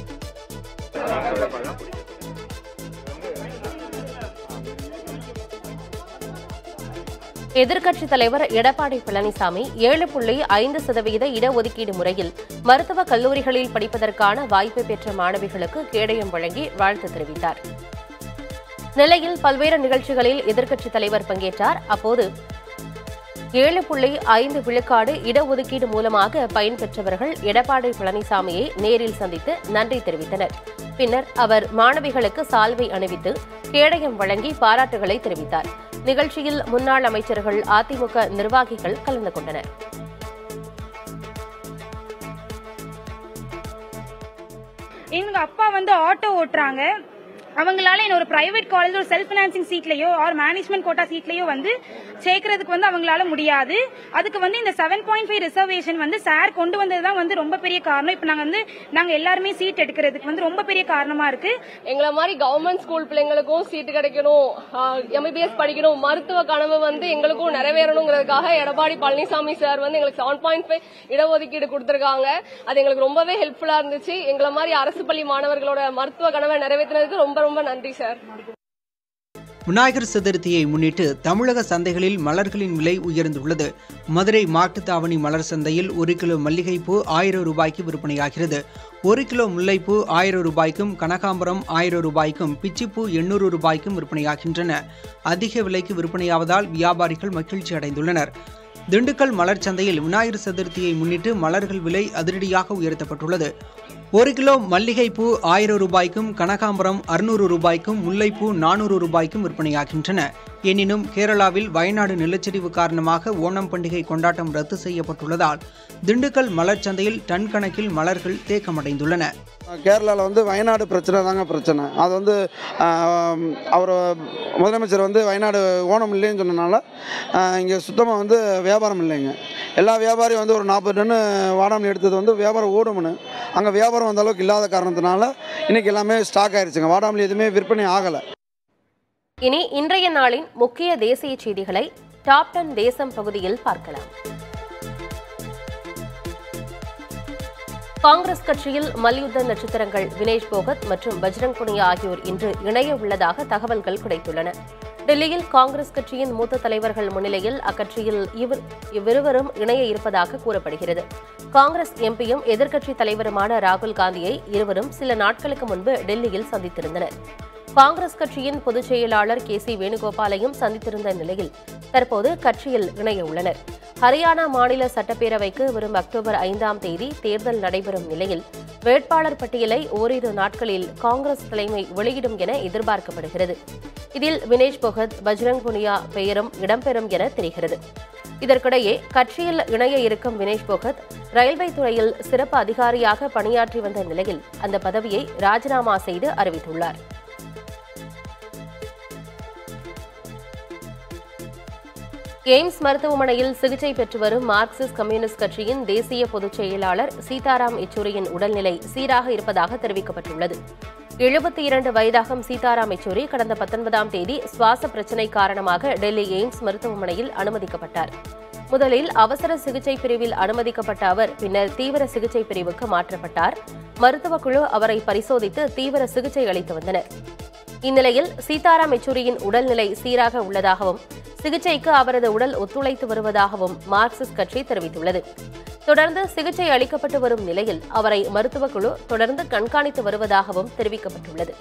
எதிர்க்கட்சித் தலைவர் எடப்பாடி பழனிசாமி ஏழு புள்ளி ஐந்து சதவீத இடஒதுக்கீடு முறையில் மருத்துவக் கல்லூரிகளில் படிப்பதற்கான வாய்ப்பு பெற்ற மாணவிகளுக்கு கேடயம் வழங்கி வாழ்த்து தெரிவித்தார் நெல்லையில் பல்வேறு நிகழ்ச்சிகளில் எதிர்க்கட்சித் தலைவர் பங்கேற்றார் அப்போது ஏழு புள்ளி ஐந்து விழுக்காடு இடஒதுக்கீடு மூலமாக பயன்பெற்றவர்கள் எடப்பாடி பழனிசாமியை நேரில் சந்தித்து நன்றி தெரிவித்தனர் பின்னர் அவர் மாணவிகளுக்கு சால்வை அணிவித்து கேடயம் வழங்கி பாராட்டுகளை தெரிவித்தார் நிகழ்ச்சியில் முன்னாள் அமைச்சர்கள் அதிமுக நிர்வாகிகள் கலந்து கொண்டனர் எங்க அப்பா வந்து ஆட்டோ ஓட்டுறாங்க அவங்களால என்ன ஒரு பிரைவேட் காலேஜ் ஒரு செல்ஃப் பினான்சிங் சீட்லயோ ஆர் மேனேஜ்மெண்ட் கோட்டா சீட்லயோ வந்து சேர்க்கறதுக்கு வந்து அவங்களால முடியாது அதுக்கு வந்து இந்த செவன் பாயிண்ட் ஃபைவ் ரிசர்வேஷன் வந்து சார் கொண்டு வந்தது தான் வந்து ரொம்ப பெரிய காரணம் இப்போ நாங்க வந்து நாங்க எல்லாருமே சீட் எடுக்கிறதுக்கு வந்து ரொம்ப பெரிய காரணமா இருக்கு எங்களை மாதிரி கவர்மெண்ட் ஸ்கூல் பிள்ளைங்களுக்கும் சீட்டு கிடைக்கணும் எம்பிபிஎஸ் படிக்கணும் மருத்துவ கனவு வந்து எங்களுக்கும் நிறைவேறணுங்கிறதுக்காக எடப்பாடி பழனிசாமி சார் வந்து எங்களுக்கு செவன் பாயிண்ட் ஃபைவ் இடஒதுக்கீடு கொடுத்திருக்காங்க அது எங்களுக்கு ரொம்பவே ஹெல்ப்ஃபுல்லா இருந்துச்சு எங்களை மாதிரி அரசு பள்ளி மாணவர்களோட மருத்துவ கனவை நிறைவேற்றினதுக்கு ரொம்ப ரொம்ப நன்றி சார் விநாயகர் சதுர்த்தியை முன்னிட்டு தமிழக சந்தைகளில் மலர்களின் விலை உயர்ந்துள்ளது மதுரை மாட்டுத்தாவணி மலர் சந்தையில் ஒரு கிலோ மல்லிகைப்பூ ஆயிரம் ரூபாய்க்கு விற்பனையாகிறது ஒரு கிலோ முல்லைப்பூ ஆயிரம் ரூபாய்க்கும் கனகாம்பரம் ஆயிரம் ரூபாய்க்கும் பிச்சிப்பூ எண்ணூறு ரூபாய்க்கும் விற்பனையாகின்றன அதிக விலைக்கு விற்பனையாவதால் வியாபாரிகள் மகிழ்ச்சி அடைந்துள்ளனர் திண்டுக்கல் மலர் சந்தையில் விநாயகர் சதுர்த்தியை முன்னிட்டு மலர்கள் விலை அதிரடியாக உயர்த்தப்பட்டுள்ளது ஒரு கிலோ மல்லிகைப்பூ ஆயிரம் ரூபாய்க்கும் கனகாம்பரம் அறுநூறு ரூபாய்க்கும் முல்லைப்பூ நானூறு ரூபாய்க்கும் விற்பனையாகின்றன எனினும் கேரளாவில் வயநாடு நிலச்சரிவு காரணமாக ஓணம் பண்டிகை கொண்டாட்டம் ரத்து செய்யப்பட்டுள்ளதால் திண்டுக்கல் மலர் சந்தையில் டன் கணக்கில் மலர்கள் தேக்கமடைந்துள்ளன கேரளாவில் வந்து வயநாடு பிரச்சனை தாங்க பிரச்சனை அது வந்து அவர் முதலமைச்சர் வந்து வயநாடு ஓணம் இல்லைன்னு சொன்னனால இங்கே சுத்தமாக வந்து வியாபாரம் இல்லைங்க எல்லா வியாபாரியும் வந்து ஒரு நாற்பது டன்னு வாடாமல் எடுத்தது வந்து வியாபாரம் ஓடும்னு அங்கே வியாபாரம் அந்த அளவுக்கு இல்லாத காரணத்தினால இன்றைக்கி எல்லாமே ஸ்டாக் ஆயிடுச்சுங்க வாடாமல் எதுவுமே விற்பனை ஆகலை இனி இன்றைய நாளின் முக்கிய தேசிய செய்திகளை டாப் டென் தேசம் பகுதியில் பார்க்கலாம் காங்கிரஸ் கட்சியில் மல்யுத்த நட்சத்திரங்கள் வினேஷ் போகத் மற்றும் பஜ்ரங் புனியா ஆகியோர் இன்று இணைய உள்ளதாக தகவல்கள் கிடைத்துள்ளன டெல்லியில் காங்கிரஸ் கட்சியின் மூத்த தலைவர்கள் முன்னிலையில் அக்கட்சியில் இவர் இவ்விருவரும் இணைய இருப்பதாக கூறப்படுகிறது காங்கிரஸ் எம்பியும் எதிர்க்கட்சித் தலைவருமான ராகுல் காந்தியை இருவரும் சில நாட்களுக்கு முன்பு டெல்லியில் சந்தித்திருந்தனர் காங்கிரஸ் கட்சியின் பொதுச் செயலாளர் கே சி வேணுகோபாலையும் சந்தித்திருந்த நிலையில் தற்போது கட்சியில் இணைய உள்ளனர் ஹரியானா மாநில சட்டப்பேரவைக்கு வரும் அக்டோபர் ஐந்தாம் தேதி தேர்தல் நடைபெறும் நிலையில் வேட்பாளர் பட்டியலை ஓரிரு நாட்களில் காங்கிரஸ் தலைமை வெளியிடும் என எதிர்பார்க்கப்படுகிறது இதில் வினேஷ் போகத் பஜ்ரங் புனியா பெயரும் இடம்பெறும் என தெரிகிறது இதற்கிடையே கட்சியில் இணைய இருக்கும் வினேஷ் போகத் ரயில்வே துறையில் சிறப்பு அதிகாரியாக பணியாற்றி வந்த நிலையில் அந்த பதவியை ராஜினாமா செய்து அறிவித்துள்ளார் எய்ம்ஸ் மருத்துவமனையில் சிகிச்சை பெற்று வரும் மார்க்சிஸ்ட் கம்யூனிஸ்ட் கட்சியின் தேசிய பொதுச் செயலாளர் சீதாராம் யெச்சூரியின் உடல்நிலை சீராக இருப்பதாக தெரிவிக்கப்பட்டுள்ளது எழுபத்தி இரண்டு வயதாகும் சீதாராம் யெச்சூரி கடந்த பத்தொன்பதாம் தேதி சுவாச பிரச்சினை காரணமாக டெல்லி எய்ம்ஸ் மருத்துவமனையில் அனுமதிக்கப்பட்டார் முதலில் அவசர சிகிச்சை பிரிவில் அனுமதிக்கப்பட்ட அவர் பின்னர் தீவிர சிகிச்சை பிரிவுக்கு மாற்றப்பட்டார் மருத்துவக் குழு அவரை பரிசோதித்து தீவிர சிகிச்சை அளித்து வந்தனர் இந்நிலையில் சீதாராம் யெச்சூரியின் உடல்நிலை சீராக உள்ளதாகவும் சிகிச்சைக்கு அவரது உடல் ஒத்துழைத்து வருவதாகவும் மார்க்சிஸ்ட் கட்சி தெரிவித்துள்ளது தொடர்ந்து சிகிச்சை அளிக்கப்பட்டு வரும் நிலையில் அவரை மருத்துவக் குழு தொடர்ந்து கண்காணித்து வருவதாகவும் தெரிவிக்கப்பட்டுள்ளது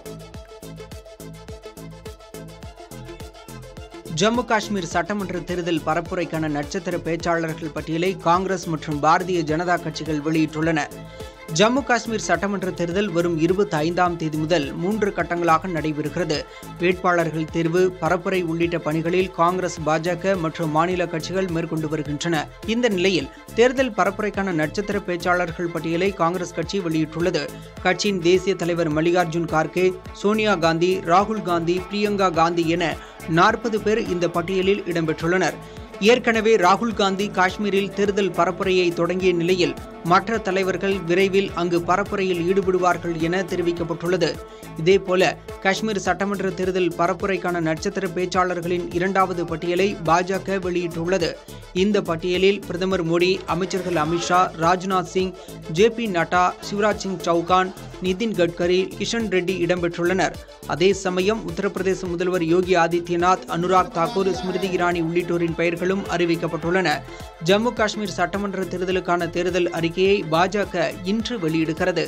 ஜம்மு காஷ்மீர் சட்டமன்ற தேர்தல் பரப்புரைக்கான நட்சத்திர பேச்சாளர்கள் பட்டியலை காங்கிரஸ் மற்றும் பாரதிய ஜனதா கட்சிகள் வெளியிட்டுள்ளன ஜம்மு காஷ்மீர் சட்டமன்ற தேர்தல் வரும் இருபத்தி ஐந்தாம் தேதி முதல் மூன்று கட்டங்களாக நடைபெறுகிறது வேட்பாளர்கள் தேர்வு பரப்புரை உள்ளிட்ட பணிகளில் காங்கிரஸ் பாஜக மற்றும் மாநில கட்சிகள் மேற்கொண்டு வருகின்றன இந்த நிலையில் தேர்தல் பரப்புரைக்கான நட்சத்திர பேச்சாளர்கள் பட்டியலை காங்கிரஸ் கட்சி வெளியிட்டுள்ளது கட்சியின் தேசிய தலைவர் மல்லிகார்ஜுன் கார்கே சோனியா காந்தி ராகுல் காந்தி பிரியங்கா காந்தி என நாற்பது பேர் இந்த பட்டியலில் இடம்பெற்றுள்ளனர் ஏற்கனவே ராகுல் காந்தி காஷ்மீரில் தேர்தல் பரப்புரையை தொடங்கிய நிலையில் மற்ற தலைவர்கள் விரைவில் அங்கு பரப்புரையில் ஈடுபடுவார்கள் என தெரிவிக்கப்பட்டுள்ளது இதேபோல காஷ்மீர் சட்டமன்ற தேர்தல் பரப்புரைக்கான நட்சத்திர பேச்சாளர்களின் இரண்டாவது பட்டியலை பாஜக வெளியிட்டுள்ளது இந்த பட்டியலில் பிரதமர் மோடி அமைச்சர்கள் அமித்ஷா ராஜ்நாத் சிங் ஜே பி நட்டா சிவராஜ் சிங் சௌகான் நிதின் கட்கரி கிஷன் ரெட்டி இடம்பெற்றுள்ளனர் அதே சமயம் உத்தரப்பிரதேச முதல்வர் யோகி ஆதித்யநாத் அனுராக் தாக்கூர் ஸ்மிருதி இரானி உள்ளிட்டோரின் பெயர்களும் அறிவிக்கப்பட்டுள்ளன ஜம்மு காஷ்மீர் சட்டமன்ற தேர்தலுக்கான தேர்தல் அறிக்கையை பாஜக இன்று வெளியிடுகிறது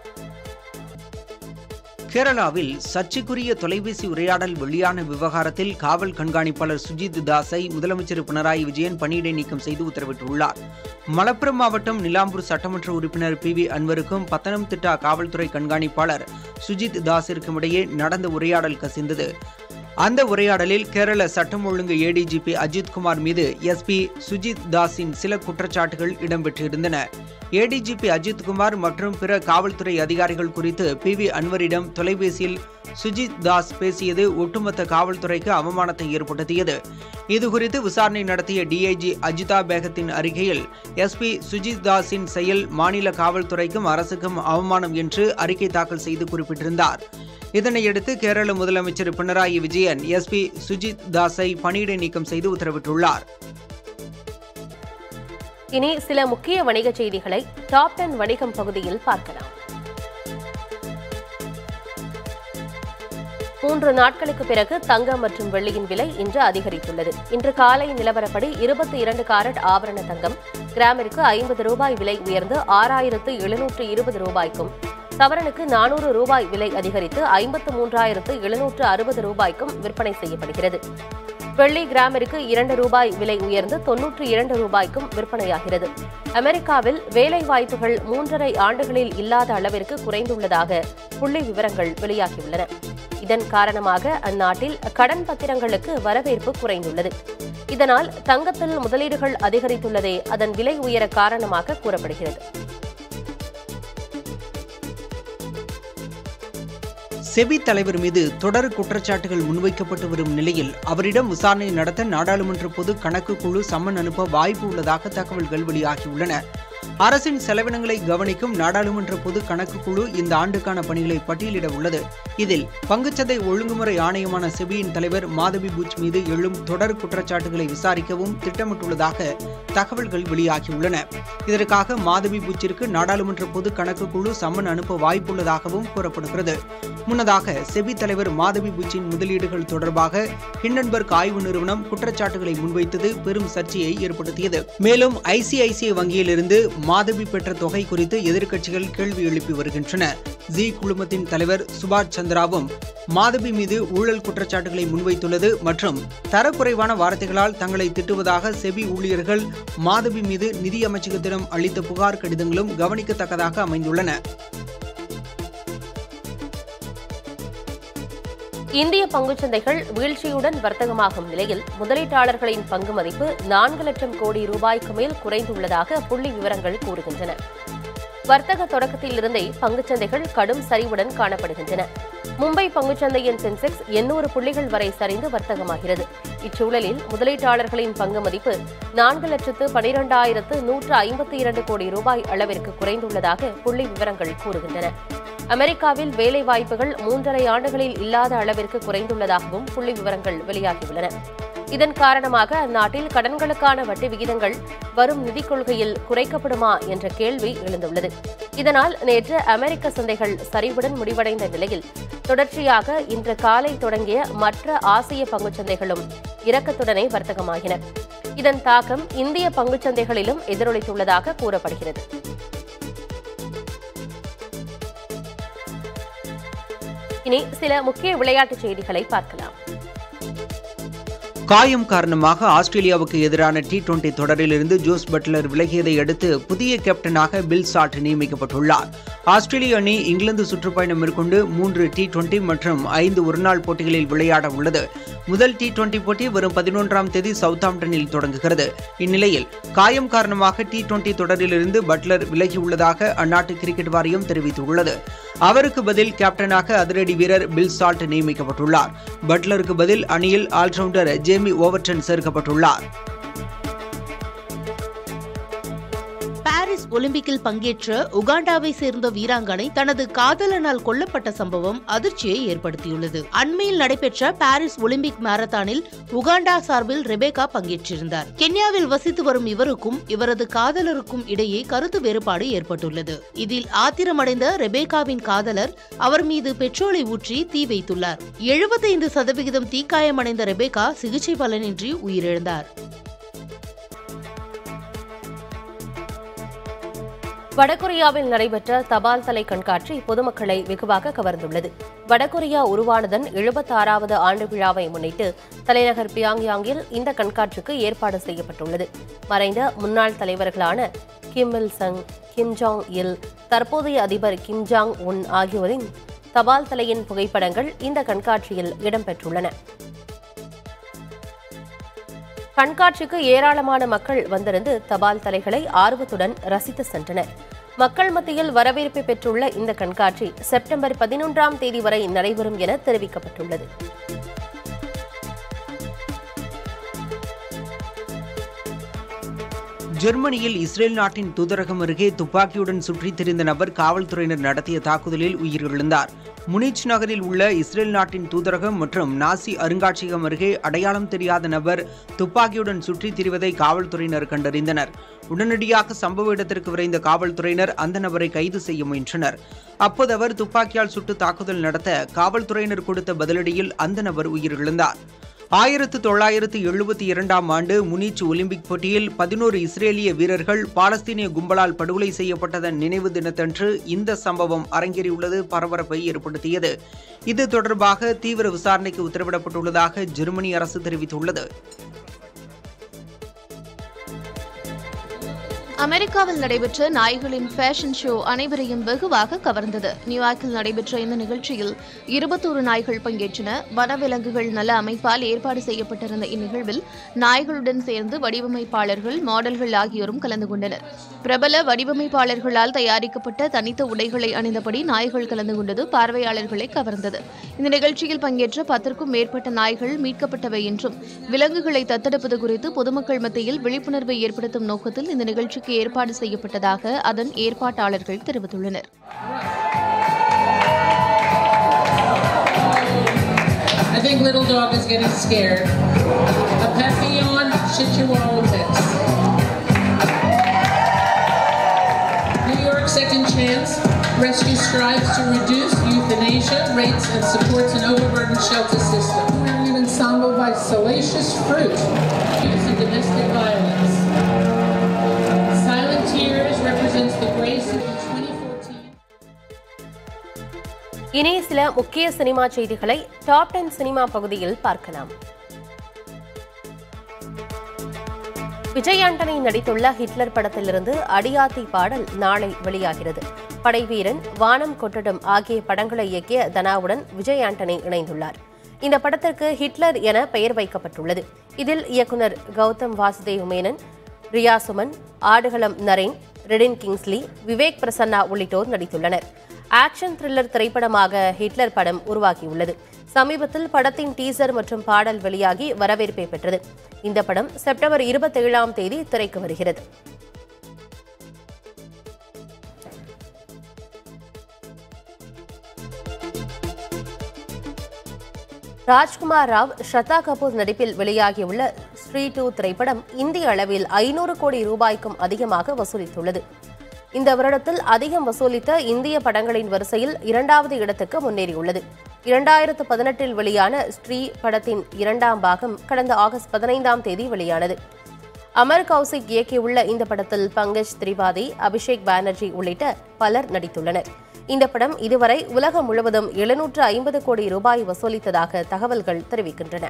கேரளாவில் சர்ச்சைக்குரிய தொலைபேசி உரையாடல் வெளியான விவகாரத்தில் காவல் கண்காணிப்பாளர் சுஜித் தாஸை முதலமைச்சர் பினராயி விஜயன் பணியிடை நீக்கம் செய்து உத்தரவிட்டுள்ளார் மலப்புரம் மாவட்டம் நிலாம்பூர் சட்டமன்ற உறுப்பினர் பி வி அன்வருக்கும் பத்தனம்திட்டா காவல்துறை கண்காணிப்பாளர் சுஜித் தாஸிற்கும் இடையே நடந்த உரையாடல் கசிந்தது அந்த உரையாடலில் கேரள சட்டம் ஒழுங்கு ஏடிஜிபி அஜித்குமார் மீது எஸ்பி சுஜித் தாஸின் சில குற்றச்சாட்டுகள் இடம்பெற்றிருந்தன ஏடிஜிபி அஜித்குமார் மற்றும் பிற காவல்துறை அதிகாரிகள் குறித்து பி வி அன்வரிடம் தொலைபேசியில் சுஜித் தாஸ் பேசியது ஒட்டுமொத்த காவல்துறைக்கு அவமானத்தை ஏற்படுத்தியது இதுகுறித்து விசாரணை நடத்திய டிஐஜி அஜிதா பேகத்தின் அறிக்கையில் எஸ்பி சுஜித் தாஸின் செயல் மாநில காவல்துறைக்கும் அரசுக்கும் அவமானம் என்று அறிக்கை தாக்கல் செய்து குறிப்பிட்டிருந்தார் இதனையடுத்து கேரள முதலமைச்சர் பினராயி விஜயன் எஸ்பி சுஜித் தாஸை பணியிடை நீக்கம் செய்து உத்தரவிட்டுள்ளார் இனி சில முக்கிய வணிகச் செய்திகளை டாப் டென் வணிகம் பகுதியில் பார்க்கலாம் மூன்று நாட்களுக்கு பிறகு தங்கம் மற்றும் வெள்ளியின் விலை இன்று அதிகரித்துள்ளது இன்று காலை நிலவரப்படி இருபத்தி இரண்டு காரட் ஆபரண தங்கம் கிராமிற்கு ஐம்பது ரூபாய் விலை உயர்ந்து ஆறாயிரத்து எழுநூற்று இருபது ரூபாய்க்கும் சவரனுக்கு நானூறு ரூபாய் விலை அதிகரித்து ஐம்பத்து மூன்றாயிரத்து எழுநூற்று அறுபது ரூபாய்க்கும் விற்பனை செய்யப்படுகிறது வெள்ளி கிராமிற்கு இரண்டு ரூபாய் விலை உயர்ந்து தொன்னூற்று இரண்டு ரூபாய்க்கும் விற்பனையாகிறது அமெரிக்காவில் வேலை வாய்ப்புகள் மூன்றரை ஆண்டுகளில் இல்லாத அளவிற்கு குறைந்துள்ளதாக புள்ளி விவரங்கள் வெளியாகியுள்ளன இதன் காரணமாக அந்நாட்டில் கடன் பத்திரங்களுக்கு வரவேற்பு குறைந்துள்ளது இதனால் தங்கத்தில் முதலீடுகள் அதிகரித்துள்ளதே அதன் விலை உயர காரணமாக கூறப்படுகிறது செபி தலைவர் மீது தொடர் குற்றச்சாட்டுகள் முன்வைக்கப்பட்டு வரும் நிலையில் அவரிடம் விசாரணை நடத்த நாடாளுமன்ற பொது கணக்கு குழு சம்மன் அனுப்ப வாய்ப்பு உள்ளதாக தகவல்கள் வெளியாகியுள்ளன அரசின் செலவினங்களை கவனிக்கும் நாடாளுமன்ற பொது கணக்கு குழு இந்த ஆண்டுக்கான பணிகளை பட்டியலிட உள்ளது இதில் பங்குச்சந்தை ஒழுங்குமுறை ஆணையமான செபியின் தலைவர் மாதவி புச் மீது எழும் தொடர் குற்றச்சாட்டுகளை விசாரிக்கவும் திட்டமிட்டுள்ளதாக தகவல்கள் வெளியாகியுள்ளன இதற்காக மாதவி புச்சிற்கு நாடாளுமன்ற பொது கணக்கு குழு சம்மன் அனுப்ப வாய்ப்புள்ளதாகவும் கூறப்படுகிறது முன்னதாக செபி தலைவர் மாதவி புச்சின் முதலீடுகள் தொடர்பாக ஹிண்டன்பர்க் ஆய்வு நிறுவனம் குற்றச்சாட்டுகளை முன்வைத்தது பெரும் சர்ச்சையை ஏற்படுத்தியது மேலும் ஐசிஐசிஐ வங்கியிலிருந்து மாதவி பெற்ற தொகை குறித்து எதிர்க்கட்சிகள் கேள்வி எழுப்பி வருகின்றன ஜி குழுமத்தின் தலைவர் சுபாஷ் சந்திராவும் மாதவி மீது ஊழல் குற்றச்சாட்டுகளை முன்வைத்துள்ளது மற்றும் தரக்குறைவான வார்த்தைகளால் தங்களை திட்டுவதாக செபி ஊழியர்கள் மாதவி மீது நிதி அமைச்சகத்திடம் அளித்த புகார் கடிதங்களும் கவனிக்கத்தக்கதாக அமைந்துள்ளன இந்திய பங்குச்சந்தைகள் வீழ்ச்சியுடன் வர்த்தகமாகும் நிலையில் முதலீட்டாளர்களின் பங்கு மதிப்பு நான்கு லட்சம் கோடி ரூபாய்க்கு மேல் குறைந்துள்ளதாக புள்ளி விவரங்கள் கூறுகின்றன வர்த்தக தொடக்கத்திலிருந்தே பங்குச்சந்தைகள் கடும் சரிவுடன் காணப்படுகின்றன மும்பை பங்குச்சந்தையின் சென்செக்ஸ் எண்ணூறு புள்ளிகள் வரை சரிந்து வர்த்தகமாகிறது இச்சூழலில் முதலீட்டாளர்களின் பங்கு மதிப்பு நான்கு லட்சத்து பனிரெண்டாயிரத்து நூற்று ஐம்பத்தி இரண்டு கோடி ரூபாய் அளவிற்கு குறைந்துள்ளதாக புள்ளி விவரங்கள் கூறுகின்றன அமெரிக்காவில் வேலைவாய்ப்புகள் மூன்றரை ஆண்டுகளில் இல்லாத அளவிற்கு குறைந்துள்ளதாகவும் புள்ளி விவரங்கள் வெளியாகியுள்ளன இதன் காரணமாக அந்நாட்டில் கடன்களுக்கான வட்டி விகிதங்கள் வரும் நிதிக் கொள்கையில் குறைக்கப்படுமா என்ற கேள்வி எழுந்துள்ளது இதனால் நேற்று அமெரிக்க சந்தைகள் சரிவுடன் முடிவடைந்த நிலையில் தொடர்ச்சியாக இன்று காலை தொடங்கிய மற்ற ஆசிய பங்குச்சந்தைகளும் இறக்கத்துடனே வர்த்தகமாகின இதன் தாக்கம் இந்திய பங்குச்சந்தைகளிலும் எதிரொலித்துள்ளதாக கூறப்படுகிறது இனி சில முக்கிய விளையாட்டுச் செய்திகளை பார்க்கலாம் காயம் காரணமாக ஆஸ்திரேலியாவுக்கு எதிரான டி டுவெண்டி தொடரிலிருந்து ஜோஸ் பட்லர் விலகியதை அடுத்து புதிய கேப்டனாக பில் சாட் நியமிக்கப்பட்டுள்ளார் ஆஸ்திரேலிய அணி இங்கிலாந்து சுற்றுப்பயணம் மேற்கொண்டு மூன்று டி டுவெண்டி மற்றும் ஐந்து ஒருநாள் போட்டிகளில் விளையாட உள்ளது முதல் டி டுவெண்டி போட்டி வரும் பதினொன்றாம் தேதி சவுத்தாம்டனில் தொடங்குகிறது இந்நிலையில் காயம் காரணமாக டி டுவெண்டி தொடரிலிருந்து பட்லர் விலகியுள்ளதாக அந்நாட்டு கிரிக்கெட் வாரியம் தெரிவித்துள்ளது அவருக்கு பதில் கேப்டனாக அதிரடி வீரர் பில் சால்ட் நியமிக்கப்பட்டுள்ளார் பட்லருக்கு பதில் அணியில் ஆல்ரவுண்டர் ஜேமி ஓவர்டன் சேர்க்கப்பட்டுள்ளார் பாரிஸ் ஒலிம்பிக்கில் பங்கேற்ற உகாண்டாவை சேர்ந்த வீராங்கனை தனது காதலனால் கொல்லப்பட்ட சம்பவம் அதிர்ச்சியை ஏற்படுத்தியுள்ளது அண்மையில் நடைபெற்ற பாரிஸ் ஒலிம்பிக் மாரத்தானில் உகாண்டா சார்பில் ரெபேகா பங்கேற்றிருந்தார் கென்யாவில் வசித்து வரும் இவருக்கும் இவரது காதலருக்கும் இடையே கருத்து வேறுபாடு ஏற்பட்டுள்ளது இதில் ஆத்திரமடைந்த ரெபேகாவின் காதலர் அவர் மீது பெட்ரோலை ஊற்றி தீ வைத்துள்ளார் எழுபத்தைந்து சதவிகிதம் தீக்காயமடைந்த ரெபேகா சிகிச்சை பலனின்றி உயிரிழந்தார் வடகொரியாவில் நடைபெற்ற தபால் தலை கண்காட்சி பொதுமக்களை வெகுவாக கவர்ந்துள்ளது வடகொரியா உருவானதன் எழுபத்தாறாவது ஆண்டு விழாவை முன்னிட்டு தலைநகர் பியாங்யாங்கில் இந்த கண்காட்சிக்கு ஏற்பாடு செய்யப்பட்டுள்ளது மறைந்த முன்னாள் தலைவர்களான கிம் இல் சங் கிம் ஜாங் இல் தற்போதைய அதிபர் கிம் ஜாங் உன் ஆகியோரின் தபால் தலையின் புகைப்படங்கள் இந்த கண்காட்சியில் இடம்பெற்றுள்ளன கண்காட்சிக்கு ஏராளமான மக்கள் வந்திருந்து தபால் தலைகளை ஆர்வத்துடன் ரசித்து சென்றனர் மக்கள் மத்தியில் வரவேற்பை பெற்றுள்ள இந்த கண்காட்சி செப்டம்பர் பதினொன்றாம் தேதி வரை நடைபெறும் என தெரிவிக்கப்பட்டுள்ளது ஜெர்மனியில் இஸ்ரேல் நாட்டின் தூதரகம் அருகே துப்பாக்கியுடன் சுற்றித் திரிந்த நபர் காவல்துறையினர் நடத்திய தாக்குதலில் உயிரிழந்தார் முனிச் நகரில் உள்ள இஸ்ரேல் நாட்டின் தூதரகம் மற்றும் நாசி அருங்காட்சியகம் அருகே அடையாளம் தெரியாத நபர் துப்பாக்கியுடன் சுற்றித் திரிவதை காவல்துறையினர் கண்டறிந்தனர் உடனடியாக சம்பவ இடத்திற்கு விரைந்த காவல்துறையினர் அந்த நபரை கைது செய்ய முயன்றனர் அப்போது அவர் துப்பாக்கியால் சுட்டு தாக்குதல் நடத்த காவல்துறையினர் கொடுத்த பதிலடியில் அந்த நபர் உயிரிழந்தார் ஆயிரத்து தொள்ளாயிரத்து எழுபத்தி இரண்டாம் ஆண்டு முனிச் ஒலிம்பிக் போட்டியில் பதினோரு இஸ்ரேலிய வீரர்கள் பாலஸ்தீனிய கும்பலால் படுகொலை செய்யப்பட்டதன் நினைவு தினத்தன்று இந்த சம்பவம் அரங்கேறியுள்ளது பரபரப்பை ஏற்படுத்தியது இது தொடர்பாக தீவிர விசாரணைக்கு உத்தரவிடப்பட்டுள்ளதாக ஜெர்மனி அரசு தெரிவித்துள்ளது அமெரிக்காவில் நடைபெற்ற நாய்களின் ஃபேஷன் ஷோ அனைவரையும் வெகுவாக கவர்ந்தது நியூயார்க்கில் நடைபெற்ற இந்த நிகழ்ச்சியில் இருபத்தோரு நாய்கள் பங்கேற்றன வனவிலங்குகள் நல அமைப்பால் ஏற்பாடு செய்யப்பட்டிருந்த இந்நிகழ்வில் நாய்களுடன் சேர்ந்து வடிவமைப்பாளர்கள் மாடல்கள் ஆகியோரும் கலந்து கொண்டனர் பிரபல வடிவமைப்பாளர்களால் தயாரிக்கப்பட்ட தனித்த உடைகளை அணிந்தபடி நாய்கள் கலந்து கொண்டது பார்வையாளர்களை கவர்ந்தது இந்த நிகழ்ச்சியில் பங்கேற்ற பத்திற்கும் மேற்பட்ட நாய்கள் மீட்கப்பட்டவை என்றும் விலங்குகளை தத்தெடுப்பது குறித்து பொதுமக்கள் மத்தியில் விழிப்புணர்வை ஏற்படுத்தும் நோக்கத்தில் இந்த நிகழ்ச்சிக்கு ஏற்பாடு செய்யப்பட்டதாக அதன் ஏற்பாட்டாளர்கள் தெரிவித்துள்ளனர் I think little dog is getting scared. A Papillon Chihuahua New York Second Chance Rescue strives to reduce euthanasia rates and supports an overburdened shelter system. Wearing an ensemble by Salacious Fruit, use of domestic violence. Silent Tears represents the grace of 2014. இனி சில முக்கிய cinema செய்திகளை top ten cinema பகுதியில் பார்க்கலாம் விஜய் ஆண்டனி நடித்துள்ள Hitler படத்திலிருந்து அடியாத்தி பாடல் நாளை வெளியாகிறது படைவீரன் வானம் கொட்டடம் ஆகிய படங்களை இயக்கிய தனாவுடன் விஜய் ஆண்டனி இணைந்துள்ளார் இந்த படத்திற்கு ஹிட்லர் என பெயர் வைக்கப்பட்டுள்ளது இதில் இயக்குனர் கௌதம் வாசுதேவ் மேனன் ரியா சுமன் ஆடுகளம் நரேன் ரெடின் கிங்ஸ்லி விவேக் பிரசன்னா உள்ளிட்டோர் நடித்துள்ளனர் ஆக்ஷன் த்ரில்லர் திரைப்படமாக ஹிட்லர் படம் உருவாகியுள்ளது சமீபத்தில் படத்தின் டீசர் மற்றும் பாடல் வெளியாகி வரவேற்பை பெற்றது இந்த படம் செப்டம்பர் இருபத்தேழாம் தேதி திரைக்கு வருகிறது ராஜ்குமார் ராவ் ஸ்ரதா கபூர் நடிப்பில் வெளியாகியுள்ள ஸ்ரீ டூ திரைப்படம் இந்திய அளவில் ஐநூறு கோடி ரூபாய்க்கும் அதிகமாக வசூலித்துள்ளது இந்த வருடத்தில் அதிகம் வசூலித்த இந்திய படங்களின் வரிசையில் இரண்டாவது இடத்துக்கு முன்னேறியுள்ளது இரண்டாயிரத்து பதினெட்டில் வெளியான ஸ்ரீ படத்தின் இரண்டாம் பாகம் கடந்த ஆகஸ்ட் பதினைந்தாம் தேதி வெளியானது அமர் கௌசிக் இயக்கியுள்ள இந்த படத்தில் பங்கஜ் திரிபாதி அபிஷேக் பானர்ஜி உள்ளிட்ட பலர் நடித்துள்ளனர் இந்த படம் இதுவரை உலகம் முழுவதும் எழுநூற்று ஐம்பது கோடி ரூபாய் வசூலித்ததாக தகவல்கள் தெரிவிக்கின்றன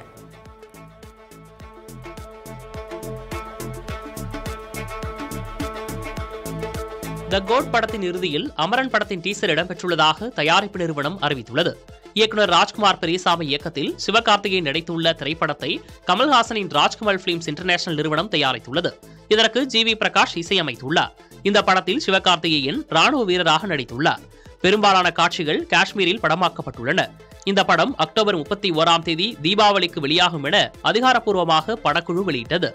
த கோட் படத்தின் இறுதியில் அமரன் படத்தின் டீசர் இடம்பெற்றுள்ளதாக தயாரிப்பு நிறுவனம் அறிவித்துள்ளது இயக்குனர் ராஜ்குமார் பெரியசாமி இயக்கத்தில் சிவகார்த்திகேயன் நடித்துள்ள திரைப்படத்தை கமல்ஹாசனின் ராஜ்கமல் பிலிம்ஸ் இன்டர்நேஷனல் நிறுவனம் தயாரித்துள்ளது இதற்கு ஜி வி பிரகாஷ் இசையமைத்துள்ளார் இந்த படத்தில் சிவகார்த்திகேயன் ராணுவ வீரராக நடித்துள்ளார் பெரும்பாலான காட்சிகள் காஷ்மீரில் படமாக்கப்பட்டுள்ளன இந்த படம் அக்டோபர் முப்பத்தி ஓராம் தேதி தீபாவளிக்கு வெளியாகும் என அதிகாரப்பூர்வமாக படக்குழு வெளியிட்டது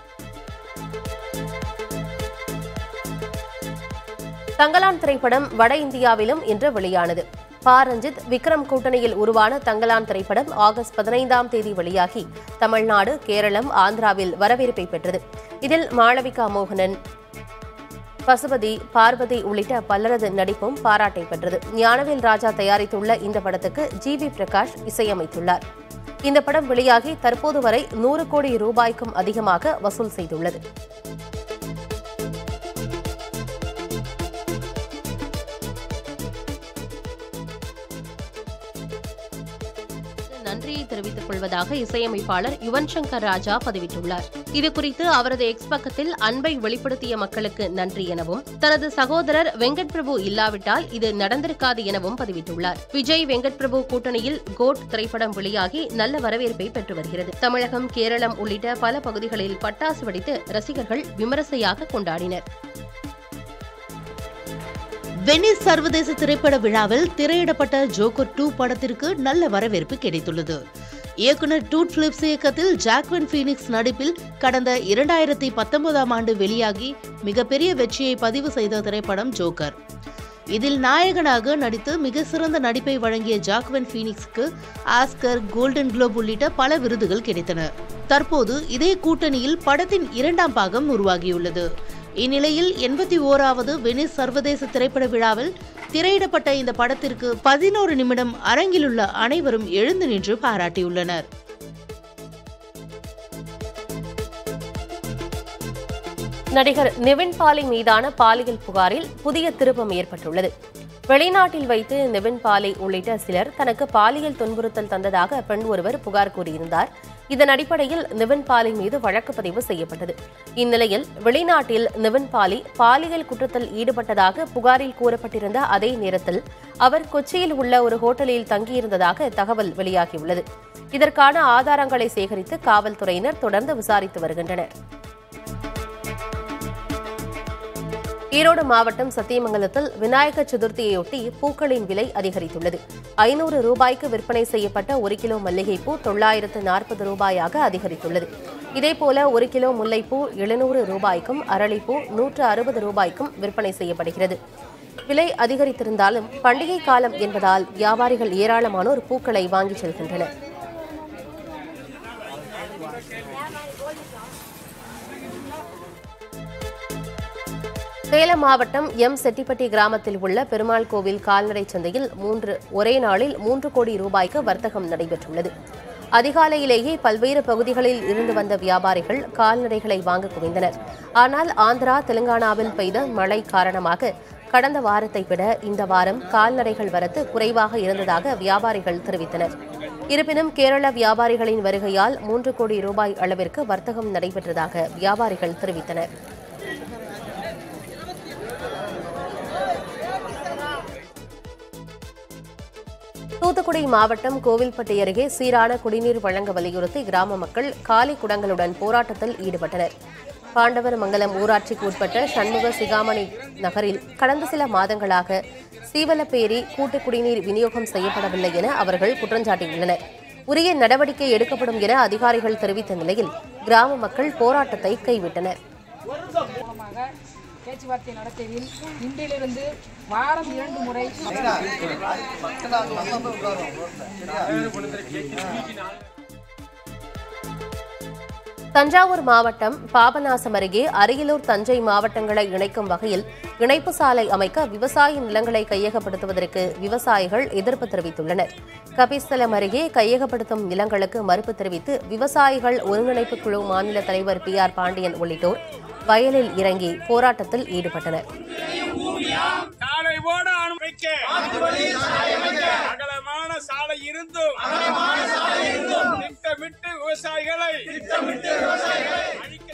தங்கலான் திரைப்படம் வட இந்தியாவிலும் இன்று வெளியானது பா ரஞ்சித் விக்ரம் கூட்டணியில் உருவான தங்கலான் திரைப்படம் ஆகஸ்ட் பதினைந்தாம் தேதி வெளியாகி தமிழ்நாடு கேரளம் ஆந்திராவில் வரவேற்பை பெற்றது இதில் மாளவிகா மோகனன் பசுபதி பார்வதி உள்ளிட்ட பலரது நடிப்பும் பாராட்டை பெற்றது ஞானவேல் ராஜா தயாரித்துள்ள இந்த படத்துக்கு ஜி வி பிரகாஷ் இசையமைத்துள்ளார் இந்த படம் வெளியாகி தற்போது வரை நூறு கோடி ரூபாய்க்கும் அதிகமாக வசூல் செய்துள்ளது நன்றியை தெரிவித்துக் கொள்வதாக இசையமைப்பாளர் யுவன் சங்கர் ராஜா பதிவிட்டுள்ளார் இதுகுறித்து அவரது எக்ஸ் பக்கத்தில் அன்பை வெளிப்படுத்திய மக்களுக்கு நன்றி எனவும் தனது சகோதரர் வெங்கட் பிரபு இல்லாவிட்டால் இது நடந்திருக்காது எனவும் பதிவிட்டுள்ளார் விஜய் வெங்கட் பிரபு கூட்டணியில் கோட் திரைப்படம் வெளியாகி நல்ல வரவேற்பை பெற்று வருகிறது தமிழகம் கேரளம் உள்ளிட்ட பல பகுதிகளில் பட்டாசு வெடித்து ரசிகர்கள் விமரிசையாக கொண்டாடினர் வெனிஸ் சர்வதேச திரைப்பட விழாவில் திரையிடப்பட்ட ஜோக்கர் டூ படத்திற்கு நல்ல வரவேற்பு கிடைத்துள்ளது இயக்குனர் டூட் பிலிப்ஸ் இயக்கத்தில் ஜாக்வின் ஃபீனிக்ஸ் நடிப்பில் கடந்த இரண்டாயிரத்தி பத்தொன்பதாம் ஆண்டு வெளியாகி மிகப்பெரிய வெற்றியை பதிவு செய்த திரைப்படம் ஜோக்கர் இதில் நாயகனாக நடித்து மிக சிறந்த நடிப்பை வழங்கிய ஜாக்வன் ஃபீனிக்ஸ்க்கு ஆஸ்கர் கோல்டன் குளோப் உள்ளிட்ட பல விருதுகள் கிடைத்தன தற்போது இதே கூட்டணியில் படத்தின் இரண்டாம் பாகம் உருவாகியுள்ளது இந்நிலையில் எண்பத்தி ஓராவது வெனிஸ் சர்வதேச திரைப்பட விழாவில் திரையிடப்பட்ட இந்த படத்திற்கு பதினோரு நிமிடம் அரங்கிலுள்ள அனைவரும் எழுந்து நின்று பாராட்டியுள்ளனர் நடிகர் நிவின் பாலி மீதான பாலியல் புகாரில் புதிய திருப்பம் ஏற்பட்டுள்ளது வெளிநாட்டில் வைத்து நிவின் பாலி உள்ளிட்ட சிலர் தனக்கு பாலியல் துன்புறுத்தல் தந்ததாக பெண் ஒருவர் புகார் கூறியிருந்தார் இதன் அடிப்படையில் நிவின் பாலி மீது வழக்கு பதிவு செய்யப்பட்டது இந்நிலையில் வெளிநாட்டில் நிவின் பாலி பாலியல் குற்றத்தில் ஈடுபட்டதாக புகாரில் கூறப்பட்டிருந்த அதே நேரத்தில் அவர் கொச்சியில் உள்ள ஒரு ஹோட்டலில் தங்கியிருந்ததாக தகவல் வெளியாகியுள்ளது இதற்கான ஆதாரங்களை சேகரித்து காவல்துறையினர் தொடர்ந்து விசாரித்து வருகின்றனர் ஈரோடு மாவட்டம் சத்தியமங்கலத்தில் விநாயகர் சதுர்த்தியையொட்டி பூக்களின் விலை அதிகரித்துள்ளது ஐநூறு ரூபாய்க்கு விற்பனை செய்யப்பட்ட ஒரு கிலோ மல்லிகைப்பூ தொள்ளாயிரத்து நாற்பது ரூபாயாக அதிகரித்துள்ளது இதேபோல ஒரு கிலோ முல்லைப்பூ எழுநூறு ரூபாய்க்கும் அரளிப்பூ நூற்று அறுபது ரூபாய்க்கும் விற்பனை செய்யப்படுகிறது விலை அதிகரித்திருந்தாலும் பண்டிகை காலம் என்பதால் வியாபாரிகள் ஏராளமானோர் பூக்களை வாங்கிச் செல்கின்றனர் சேலம் மாவட்டம் எம் செட்டிப்பட்டி கிராமத்தில் உள்ள பெருமாள் கோவில் கால்நடை சந்தையில் மூன்று ஒரே நாளில் மூன்று கோடி ரூபாய்க்கு வர்த்தகம் நடைபெற்றுள்ளது அதிகாலையிலேயே பல்வேறு பகுதிகளில் இருந்து வந்த வியாபாரிகள் கால்நடைகளை வாங்க குவிந்தனர் ஆனால் ஆந்திரா தெலுங்கானாவில் பெய்த மழை காரணமாக கடந்த வாரத்தை விட இந்த வாரம் கால்நடைகள் வரத்து குறைவாக இருந்ததாக வியாபாரிகள் தெரிவித்தனர் இருப்பினும் கேரள வியாபாரிகளின் வருகையால் மூன்று கோடி ரூபாய் அளவிற்கு வர்த்தகம் நடைபெற்றதாக வியாபாரிகள் தெரிவித்தனர் தூத்துக்குடி மாவட்டம் கோவில்பட்டி அருகே சீரான குடிநீர் வழங்க வலியுறுத்தி கிராம மக்கள் காலி குடங்களுடன் போராட்டத்தில் ஈடுபட்டனர் பாண்டவர் மங்கலம் ஊராட்சிக்கு உட்பட்ட சண்முக சிகாமணி நகரில் கடந்த சில மாதங்களாக சீவலப்பேரி கூட்டு குடிநீர் விநியோகம் செய்யப்படவில்லை என அவர்கள் குற்றஞ்சாட்டியுள்ளனர் உரிய நடவடிக்கை எடுக்கப்படும் என அதிகாரிகள் தெரிவித்த நிலையில் கிராம மக்கள் போராட்டத்தை கைவிட்டனர் பேச்சுவார்த்தை நடத்துவில் இன்றிலிருந்து வாரம் இரண்டு முறை தஞ்சாவூர் மாவட்டம் பாபநாசம் அருகே அரியலூர் தஞ்சை மாவட்டங்களை இணைக்கும் வகையில் இணைப்பு சாலை அமைக்க விவசாய நிலங்களை கையகப்படுத்துவதற்கு விவசாயிகள் எதிர்ப்பு தெரிவித்துள்ளனர் கபிஸ்தலம் அருகே கையகப்படுத்தும் நிலங்களுக்கு மறுப்பு தெரிவித்து விவசாயிகள் ஒருங்கிணைப்பு குழு மாநில தலைவர் பி ஆர் பாண்டியன் உள்ளிட்டோர் வயலில் இறங்கி போராட்டத்தில் ஈடுபட்டனர் சாலை ஓட அனுமதிக்க அகலமான சாலை இருந்தும் திட்டமிட்டு விவசாயிகளை அழிக்க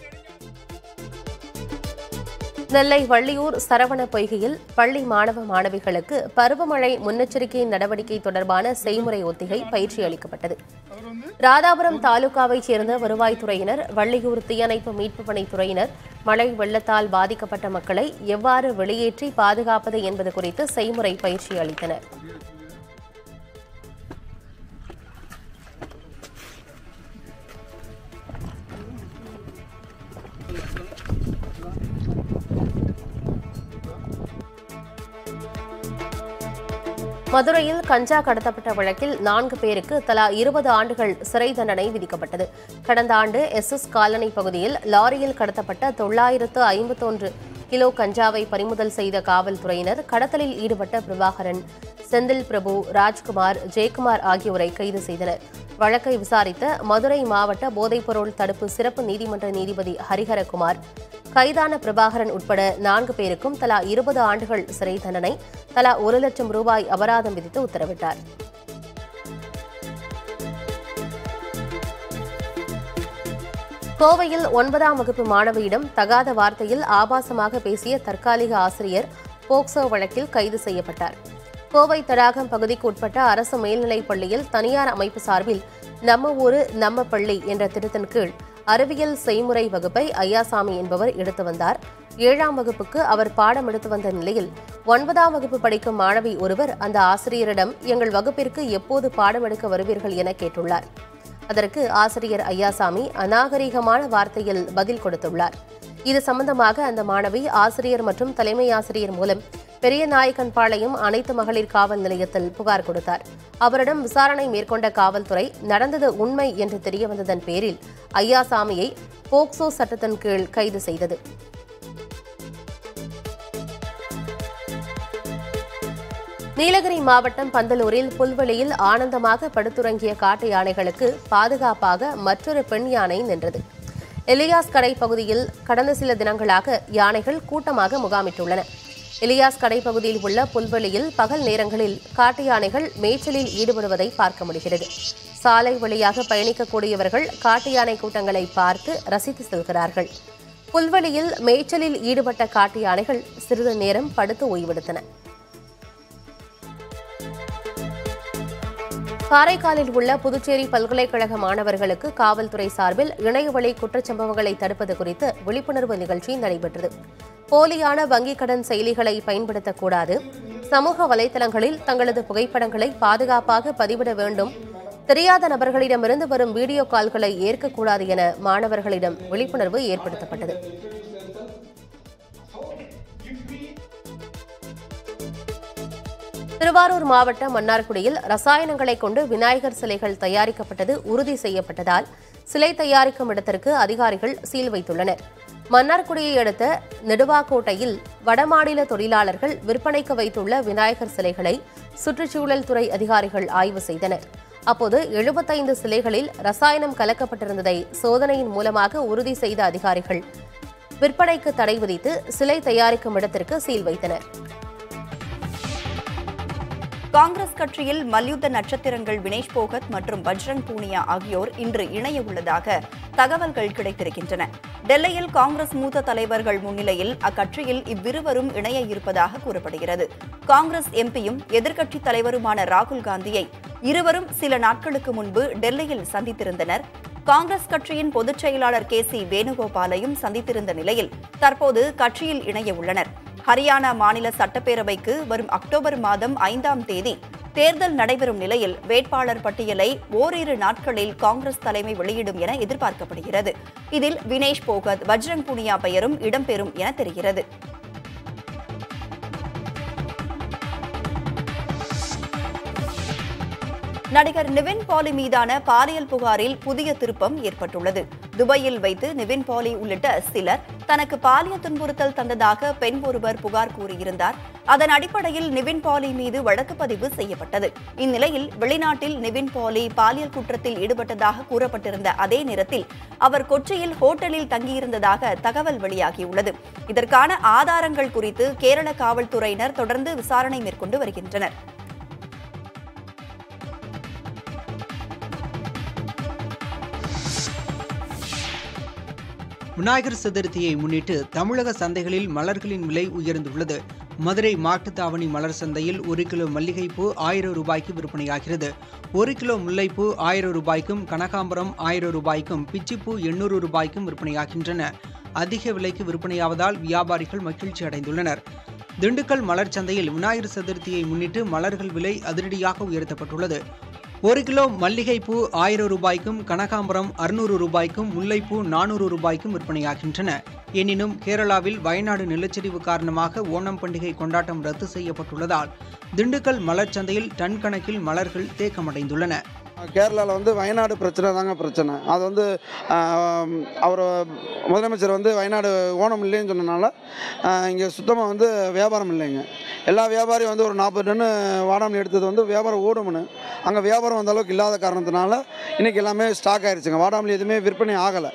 நெல்லை வள்ளியூர் சரவண பொய்கையில் பள்ளி மாணவ மாணவிகளுக்கு பருவமழை முன்னெச்சரிக்கை நடவடிக்கை தொடர்பான செய்முறை ஒத்திகை பயிற்சி அளிக்கப்பட்டது ராதாபுரம் தாலுகாவைச் சேர்ந்த வருவாய்த்துறையினர் வள்ளியூர் தீயணைப்பு மீட்புப் பணித்துறையினர் மழை வெள்ளத்தால் பாதிக்கப்பட்ட மக்களை எவ்வாறு வெளியேற்றி பாதுகாப்பது என்பது குறித்து செய்முறை பயிற்சி அளித்தனர் மதுரையில் கஞ்சா கடத்தப்பட்ட வழக்கில் நான்கு பேருக்கு தலா இருபது ஆண்டுகள் சிறை தண்டனை விதிக்கப்பட்டது கடந்த ஆண்டு எஸ் எஸ் காலனி பகுதியில் லாரியில் கடத்தப்பட்ட தொள்ளாயிரத்து ஐம்பத்தொன்று கிலோ கஞ்சாவை பறிமுதல் செய்த காவல்துறையினர் கடத்தலில் ஈடுபட்ட பிரபாகரன் செந்தில் பிரபு ராஜ்குமார் ஜெயக்குமார் ஆகியோரை கைது செய்தனர் வழக்கை விசாரித்த மதுரை மாவட்ட போதைப்பொருள் தடுப்பு சிறப்பு நீதிமன்ற நீதிபதி ஹரிஹரகுமார் கைதான பிரபாகரன் உட்பட நான்கு பேருக்கும் தலா இருபது ஆண்டுகள் சிறை தண்டனை தலா ஒரு லட்சம் ரூபாய் அபராதம் விதித்து உத்தரவிட்டார் கோவையில் ஒன்பதாம் வகுப்பு மாணவியிடம் தகாத வார்த்தையில் ஆபாசமாக பேசிய தற்காலிக ஆசிரியர் போக்சோ வழக்கில் கைது செய்யப்பட்டார் கோவை தடாகம் பகுதிக்கு உட்பட்ட அரசு மேல்நிலைப் பள்ளியில் தனியார் அமைப்பு சார்பில் நம்ம ஊரு நம்ம பள்ளி என்ற திட்டத்தின் கீழ் அறிவியல் செய்முறை வகுப்பை ஐயாசாமி என்பவர் எடுத்து வந்தார் ஏழாம் வகுப்புக்கு அவர் பாடம் எடுத்து வந்த நிலையில் ஒன்பதாம் வகுப்பு படிக்கும் மாணவி ஒருவர் அந்த ஆசிரியரிடம் எங்கள் வகுப்பிற்கு எப்போது பாடம் எடுக்க வருவீர்கள் என கேட்டுள்ளார் அதற்கு ஆசிரியர் ஐயாசாமி அநாகரிகமான வார்த்தையில் பதில் கொடுத்துள்ளார் இது சம்பந்தமாக அந்த மாணவி ஆசிரியர் மற்றும் தலைமை ஆசிரியர் மூலம் பெரிய நாயக்கன்பாளையம் அனைத்து மகளிர் காவல் நிலையத்தில் புகார் கொடுத்தார் அவரிடம் விசாரணை மேற்கொண்ட காவல்துறை நடந்தது உண்மை என்று தெரியவந்ததன் பேரில் ஐயாசாமியை போக்சோ சட்டத்தின் கீழ் கைது செய்தது நீலகிரி மாவட்டம் பந்தலூரில் புல்வெளியில் ஆனந்தமாக படுத்துறங்கிய காட்டு யானைகளுக்கு பாதுகாப்பாக மற்றொரு பெண் யானை நின்றது எலியாஸ் கடை பகுதியில் கடந்த சில தினங்களாக யானைகள் கூட்டமாக முகாமிட்டுள்ளன எலியாஸ் கடை பகுதியில் உள்ள புல்வெளியில் பகல் நேரங்களில் காட்டு யானைகள் மேய்ச்சலில் ஈடுபடுவதை பார்க்க முடிகிறது சாலை வழியாக பயணிக்கக்கூடியவர்கள் காட்டு யானை கூட்டங்களை பார்த்து ரசித்து செல்கிறார்கள் புல்வெளியில் மேய்ச்சலில் ஈடுபட்ட காட்டு யானைகள் சிறிது நேரம் படுத்து ஓய்வெடுத்தன காரைக்காலில் உள்ள புதுச்சேரி பல்கலைக்கழக மாணவர்களுக்கு காவல்துறை சார்பில் இணையவழி குற்றச்சம்பவங்களை தடுப்பது குறித்து விழிப்புணர்வு நிகழ்ச்சி நடைபெற்றது போலியான வங்கிக் கடன் செயலிகளை பயன்படுத்தக்கூடாது சமூக வலைதளங்களில் தங்களது புகைப்படங்களை பாதுகாப்பாக பதிவிட வேண்டும் தெரியாத நபர்களிடமிருந்து வரும் வீடியோ கால்களை ஏற்கக்கூடாது என மாணவர்களிடம் விழிப்புணர்வு ஏற்படுத்தப்பட்டது திருவாரூர் மாவட்டம் மன்னார்குடியில் ரசாயனங்களை கொண்டு விநாயகர் சிலைகள் தயாரிக்கப்பட்டது உறுதி செய்யப்பட்டதால் சிலை தயாரிக்கும் இடத்திற்கு அதிகாரிகள் சீல் வைத்துள்ளனர் மன்னார்குடியை அடுத்த நெடுவாக்கோட்டையில் வடமாநில தொழிலாளர்கள் விற்பனைக்கு வைத்துள்ள விநாயகர் சிலைகளை சுற்றுச்சூழல் துறை அதிகாரிகள் ஆய்வு செய்தனர் அப்போது எழுபத்தைந்து சிலைகளில் ரசாயனம் கலக்கப்பட்டிருந்ததை சோதனையின் மூலமாக உறுதி செய்த அதிகாரிகள் விற்பனைக்கு தடை விதித்து சிலை தயாரிக்கும் இடத்திற்கு சீல் வைத்தனர் காங்கிரஸ் கட்சியில் மல்யுத்த நட்சத்திரங்கள் வினேஷ் போகத் மற்றும் பஜ்ரங் பூனியா ஆகியோர் இன்று இணைய உள்ளதாக தகவல்கள் கிடைத்திருக்கின்றன டெல்லியில் காங்கிரஸ் மூத்த தலைவர்கள் முன்னிலையில் அக்கட்சியில் இவ்விருவரும் இணைய இருப்பதாக கூறப்படுகிறது காங்கிரஸ் எம்பியும் எதிர்க்கட்சித் தலைவருமான ராகுல் காந்தியை இருவரும் சில நாட்களுக்கு முன்பு டெல்லியில் சந்தித்திருந்தனர் காங்கிரஸ் கட்சியின் பொதுச் செயலாளர் கே சி வேணுகோபாலையும் சந்தித்திருந்த நிலையில் தற்போது கட்சியில் இணைய உள்ளனர் ஹரியானா மாநில சட்டப்பேரவைக்கு வரும் அக்டோபர் மாதம் ஐந்தாம் தேதி தேர்தல் நடைபெறும் நிலையில் வேட்பாளர் பட்டியலை ஓரிரு நாட்களில் காங்கிரஸ் தலைமை வெளியிடும் என எதிர்பார்க்கப்படுகிறது இதில் வினேஷ் போகத் பஜ்ரங் புனியா பெயரும் இடம்பெறும் என தெரிகிறது நடிகர் நிவின் பாலி மீதான பாலியல் புகாரில் புதிய திருப்பம் ஏற்பட்டுள்ளது துபாயில் வைத்து நிவின் பாலி உள்ளிட்ட சிலர் தனக்கு பாலியல் துன்புறுத்தல் தந்ததாக பெண் ஒருவர் புகார் கூறியிருந்தார் அதன் அடிப்படையில் நிவின் பாலி மீது வழக்கு பதிவு செய்யப்பட்டது இந்நிலையில் வெளிநாட்டில் நிவின் பாலி பாலியல் குற்றத்தில் ஈடுபட்டதாக கூறப்பட்டிருந்த அதே நேரத்தில் அவர் கொச்சியில் ஹோட்டலில் தங்கியிருந்ததாக தகவல் வெளியாகியுள்ளது இதற்கான ஆதாரங்கள் குறித்து கேரள காவல்துறையினர் தொடர்ந்து விசாரணை மேற்கொண்டு வருகின்றனர் விநாயகர் சதுர்த்தியை முன்னிட்டு தமிழக சந்தைகளில் மலர்களின் விலை உயர்ந்துள்ளது மதுரை மாட்டுத்தாவணி மலர் சந்தையில் ஒரு கிலோ மல்லிகைப்பூ ஆயிரம் ரூபாய்க்கு விற்பனையாகிறது ஒரு கிலோ முல்லைப்பூ ஆயிரம் ரூபாய்க்கும் கனகாம்பரம் ஆயிரம் ரூபாய்க்கும் பிச்சிப்பூ எண்ணூறு ரூபாய்க்கும் விற்பனையாகின்றன அதிக விலைக்கு விற்பனையாவதால் வியாபாரிகள் மகிழ்ச்சி அடைந்துள்ளனர் திண்டுக்கல் மலர் சந்தையில் விநாயகர் சதுர்த்தியை முன்னிட்டு மலர்கள் விலை அதிரடியாக உயர்த்தப்பட்டுள்ளது ஒரு கிலோ மல்லிகைப்பூ ஆயிரம் ரூபாய்க்கும் கனகாம்பரம் அறுநூறு ரூபாய்க்கும் முல்லைப்பூ நானூறு ரூபாய்க்கும் விற்பனையாகின்றன எனினும் கேரளாவில் வயநாடு நிலச்சரிவு காரணமாக ஓணம் பண்டிகை கொண்டாட்டம் ரத்து செய்யப்பட்டுள்ளதால் திண்டுக்கல் மலர் சந்தையில் டன் கணக்கில் மலர்கள் தேக்கமடைந்துள்ளன கேரளாவில் வந்து வயநாடு பிரச்சனை தாங்க பிரச்சனை அது வந்து ஆம், அவர் முதலமைச்சர் வந்து வயநாடு ஓணம் இல்லைன்னு சொன்னனால இங்கே சுத்தமாக வந்து வியாபாரம் இல்லைங்க எல்லா வியாபாரியும் வந்து ஒரு நாற்பது டன்னு வாடாமல்லி எடுத்தது வந்து வியாபாரம் ஓடும்னு அங்கே வியாபாரம் அந்த அளவுக்கு இல்லாத காரணத்தினால இன்றைக்கி எல்லாமே ஸ்டாக் ஆயிடுச்சுங்க வாடாமல்லி எதுவுமே விற்பனை ஆகலை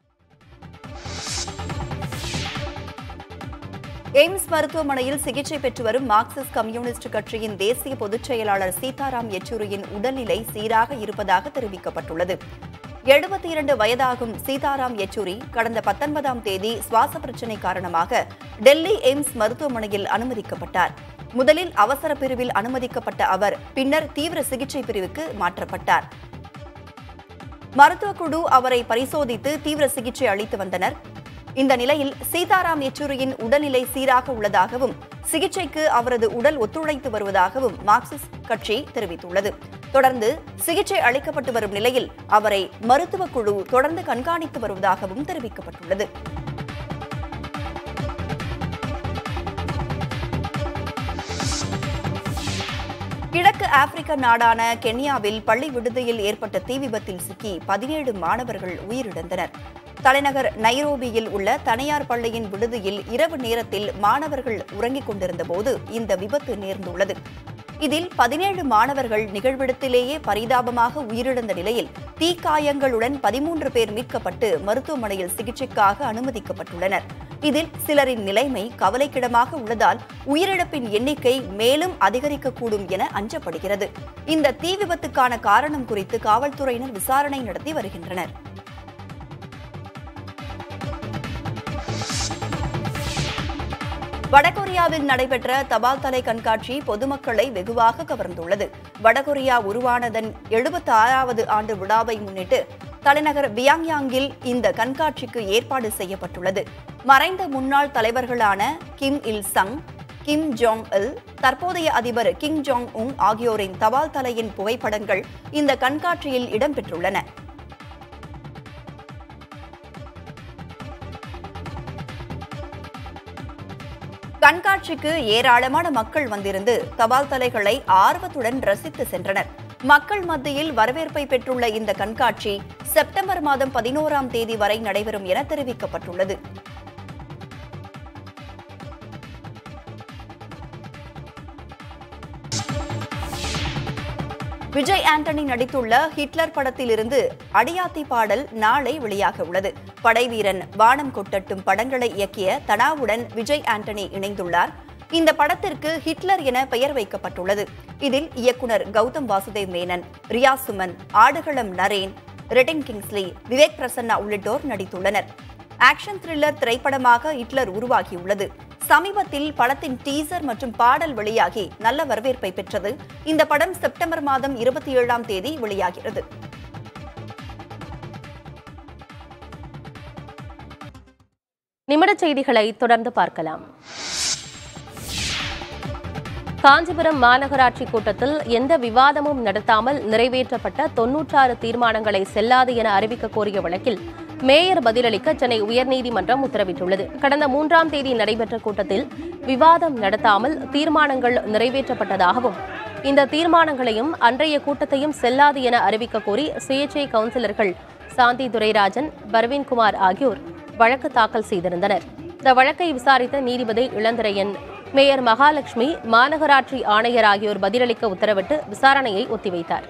எய்ம்ஸ் மருத்துவமனையில் சிகிச்சை பெற்று வரும் மார்க்சிஸ்ட் கம்யூனிஸ்ட் கட்சியின் தேசிய பொதுச் செயலாளர் சீதாராம் யெச்சூரியின் உடல்நிலை சீராக இருப்பதாக தெரிவிக்கப்பட்டுள்ளது எழுபத்தி இரண்டு வயதாகும் சீதாராம் யெச்சூரி கடந்த பத்தொன்பதாம் தேதி சுவாச பிரச்சினை காரணமாக டெல்லி எய்ம்ஸ் மருத்துவமனையில் அனுமதிக்கப்பட்டார் முதலில் அவசர பிரிவில் அனுமதிக்கப்பட்ட அவர் பின்னர் தீவிர சிகிச்சை பிரிவுக்கு மாற்றப்பட்டார் மருத்துவக் குழு அவரை பரிசோதித்து தீவிர சிகிச்சை அளித்து வந்தனர் இந்த நிலையில் சீதாராம் யெச்சூரியின் உடல்நிலை சீராக உள்ளதாகவும் சிகிச்சைக்கு அவரது உடல் ஒத்துழைத்து வருவதாகவும் மார்க்சிஸ்ட் கட்சி தெரிவித்துள்ளது தொடர்ந்து சிகிச்சை அளிக்கப்பட்டு வரும் நிலையில் அவரை மருத்துவக் குழு தொடர்ந்து கண்காணித்து வருவதாகவும் தெரிவிக்கப்பட்டுள்ளது கிழக்கு ஆப்பிரிக்க நாடான கென்யாவில் பள்ளி விடுதியில் ஏற்பட்ட தீ விபத்தில் சிக்கி பதினேழு மாணவர்கள் உயிரிழந்தனர் தலைநகர் நைரோபியில் உள்ள தனியார் பள்ளியின் விடுதியில் இரவு நேரத்தில் மாணவர்கள் உறங்கிக் கொண்டிருந்தபோது இந்த விபத்து நேர்ந்துள்ளது இதில் பதினேழு மாணவர்கள் நிகழ்விடத்திலேயே பரிதாபமாக உயிரிழந்த நிலையில் தீக்காயங்களுடன் பதிமூன்று பேர் மீட்கப்பட்டு மருத்துவமனையில் சிகிச்சைக்காக அனுமதிக்கப்பட்டுள்ளனர் இதில் சிலரின் நிலைமை கவலைக்கிடமாக உள்ளதால் உயிரிழப்பின் எண்ணிக்கை மேலும் அதிகரிக்கக்கூடும் என அஞ்சப்படுகிறது இந்த தீ விபத்துக்கான காரணம் குறித்து காவல்துறையினர் விசாரணை நடத்தி வருகின்றனர் வடகொரியாவில் நடைபெற்ற தபால் தலை கண்காட்சி பொதுமக்களை வெகுவாக கவர்ந்துள்ளது வடகொரியா உருவானதன் எழுபத்தி ஆறாவது ஆண்டு விழாவை முன்னிட்டு தலைநகர் பியாங்யாங்கில் இந்த கண்காட்சிக்கு ஏற்பாடு செய்யப்பட்டுள்ளது மறைந்த முன்னாள் தலைவர்களான கிம் இல் சங் கிம் ஜோங் இல் தற்போதைய அதிபர் கிம் ஜோங் உங் ஆகியோரின் தபால் தலையின் புகைப்படங்கள் இந்த கண்காட்சியில் இடம்பெற்றுள்ளன கண்காட்சிக்கு ஏராளமான மக்கள் வந்திருந்து தபால் தலைகளை ஆர்வத்துடன் ரசித்து சென்றனர் மக்கள் மத்தியில் வரவேற்பை பெற்றுள்ள இந்த கண்காட்சி செப்டம்பர் மாதம் பதினோராம் தேதி வரை நடைபெறும் என தெரிவிக்கப்பட்டுள்ளது விஜய் ஆண்டனி நடித்துள்ள ஹிட்லர் படத்திலிருந்து அடியாத்தி பாடல் நாளை வெளியாக உள்ளது படைவீரன் வானம் கொட்டட்டும் படங்களை இயக்கிய தனாவுடன் விஜய் ஆண்டனி இணைந்துள்ளார் இந்த படத்திற்கு ஹிட்லர் என பெயர் வைக்கப்பட்டுள்ளது இதில் இயக்குனர் கௌதம் வாசுதேவ் மேனன் ரியா சுமன் ஆடுகளம் நரேன் ரெட்டின் கிங்ஸ்லி விவேக் பிரசன்னா உள்ளிட்டோர் நடித்துள்ளனர் ஆக்ஷன் த்ரில்லர் திரைப்படமாக ஹிட்லர் உருவாகியுள்ளது சமீபத்தில் படத்தின் டீசர் மற்றும் பாடல் வெளியாகி நல்ல வரவேற்பை பெற்றது இந்த படம் செப்டம்பர் மாதம் இருபத்தி ஏழாம் தேதி வெளியாகிறது நிமிடச் செய்திகளை தொடர்ந்து பார்க்கலாம் காஞ்சிபுரம் மாநகராட்சி கூட்டத்தில் எந்த விவாதமும் நடத்தாமல் நிறைவேற்றப்பட்ட தொன்னூற்றாறு தீர்மானங்களை செல்லாது என அறிவிக்க கோரிய வழக்கில் மேயர் பதிலளிக்க சென்னை உயர்நீதிமன்றம் உத்தரவிட்டுள்ளது கடந்த மூன்றாம் தேதி நடைபெற்ற கூட்டத்தில் விவாதம் நடத்தாமல் தீர்மானங்கள் நிறைவேற்றப்பட்டதாகவும் இந்த தீர்மானங்களையும் அன்றைய கூட்டத்தையும் செல்லாது என அறிவிக்க கோரி சுயேட்சை கவுன்சிலர்கள் சாந்தி துரைராஜன் பர்வீன்குமார் ஆகியோர் வழக்கு தாக்கல் செய்திருந்தனர் இந்த வழக்கை விசாரித்த நீதிபதி இளந்திரையன் மேயர் மகாலட்சுமி மாநகராட்சி ஆணையர் ஆகியோர் பதிலளிக்க உத்தரவிட்டு விசாரணையை ஒத்திவைத்தார்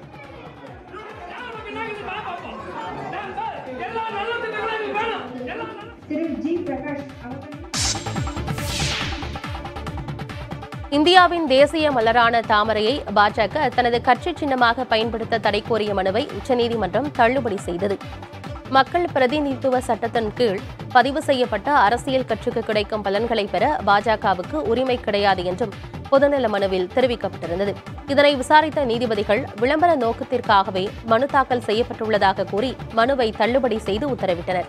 இந்தியாவின் தேசிய மலரான தாமரையை பாஜக தனது கட்சி சின்னமாக பயன்படுத்த தடை கோரிய மனுவை உச்சநீதிமன்றம் தள்ளுபடி செய்தது மக்கள் பிரதிநிதித்துவ சட்டத்தின் கீழ் பதிவு செய்யப்பட்ட அரசியல் கட்சிக்கு கிடைக்கும் பலன்களை பெற பாஜகவுக்கு உரிமை கிடையாது என்றும் பொதுநல மனுவில் தெரிவிக்கப்பட்டிருந்தது இதனை விசாரித்த நீதிபதிகள் விளம்பர நோக்கத்திற்காகவே மனு தாக்கல் செய்யப்பட்டுள்ளதாக கூறி மனுவை தள்ளுபடி செய்து உத்தரவிட்டனர்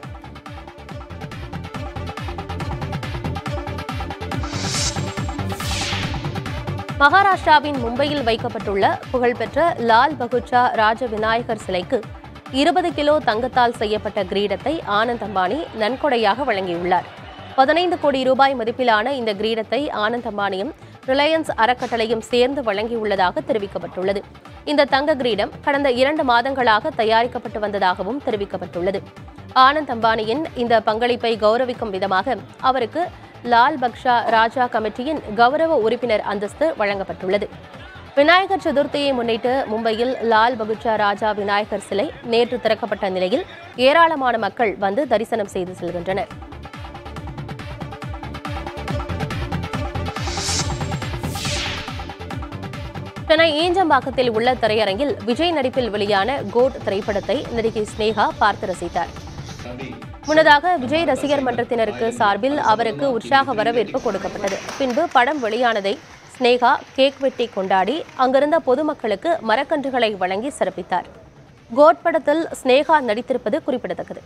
மகாராஷ்டிராவின் மும்பையில் வைக்கப்பட்டுள்ள புகழ்பெற்ற லால் பகுச்சா ராஜ விநாயகர் சிலைக்கு இருபது கிலோ தங்கத்தால் செய்யப்பட்ட கிரீடத்தை ஆனந்த் அம்பானி நன்கொடையாக வழங்கியுள்ளார் பதினைந்து கோடி ரூபாய் மதிப்பிலான இந்த கிரீடத்தை ஆனந்த் அம்பானியும் ரிலையன்ஸ் அறக்கட்டளையும் சேர்ந்து வழங்கியுள்ளதாக தெரிவிக்கப்பட்டுள்ளது இந்த தங்க கிரீடம் கடந்த இரண்டு மாதங்களாக தயாரிக்கப்பட்டு வந்ததாகவும் தெரிவிக்கப்பட்டுள்ளது ஆனந்த் அம்பானியின் இந்த பங்களிப்பை கௌரவிக்கும் விதமாக அவருக்கு லால் பக்ஷா ராஜா கமிட்டியின் கௌரவ உறுப்பினர் அந்தஸ்து வழங்கப்பட்டுள்ளது விநாயகர் சதுர்த்தியை முன்னிட்டு மும்பையில் லால் பகுச்சா ராஜா விநாயகர் சிலை நேற்று திறக்கப்பட்ட நிலையில் ஏராளமான மக்கள் வந்து தரிசனம் செய்து செல்கின்றனர் சென்னை ஈஞ்சம்பாக்கத்தில் உள்ள திரையரங்கில் விஜய் நடிப்பில் வெளியான கோட் திரைப்படத்தை நடிகை ஸ்னேகா பார்த்து ரசித்தார் முன்னதாக விஜய் ரசிகர் மன்றத்தினருக்கு சார்பில் அவருக்கு உற்சாக வரவேற்பு கொடுக்கப்பட்டது பின்பு படம் வெளியானதை ஸ்னேகா கேக் வெட்டி கொண்டாடி அங்கிருந்த பொதுமக்களுக்கு மரக்கன்றுகளை வழங்கி சிறப்பித்தார் கோட் படத்தில் ஸ்னேகா நடித்திருப்பது குறிப்பிடத்தக்கது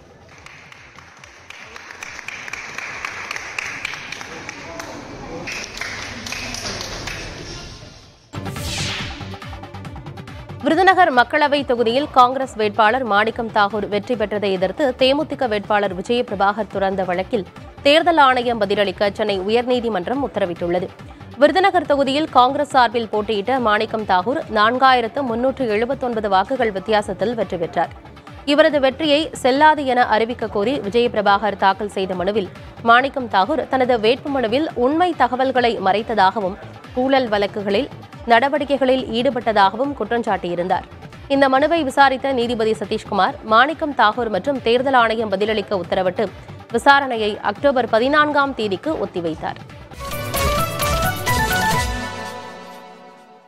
விருதுநகர் மக்களவை தொகுதியில் காங்கிரஸ் வேட்பாளர் மாணிக்கம் தாகூர் வெற்றி பெற்றதை எதிர்த்து தேமுதிக வேட்பாளர் விஜய பிரபாகர் துறந்த வழக்கில் தேர்தல் ஆணையம் பதிலளிக்க சென்னை உயர்நீதிமன்றம் உத்தரவிட்டுள்ளது விருதுநகர் தொகுதியில் காங்கிரஸ் சார்பில் போட்டியிட்ட மாணிக்கம் தாகூர் நான்காயிரத்து முன்னூற்று எழுபத்தொன்பது வாக்குகள் வித்தியாசத்தில் வெற்றி பெற்றார் இவரது வெற்றியை செல்லாது என அறிவிக்க கோரி விஜய பிரபாகர் தாக்கல் செய்த மனுவில் மாணிக்கம் தாகூர் தனது வேட்புமனுவில் உண்மை தகவல்களை மறைத்ததாகவும் ஊழல் வழக்குகளில் நடவடிக்கைகளில் ஈடுபட்டதாகவும் குற்றம் சாட்டியிருந்தார் இந்த மனுவை விசாரித்த நீதிபதி சதீஷ்குமார் மாணிக்கம் தாகூர் மற்றும் தேர்தல் ஆணையம் பதிலளிக்க உத்தரவிட்டு விசாரணையை அக்டோபர் பதினான்காம் தேதிக்கு ஒத்திவைத்தார்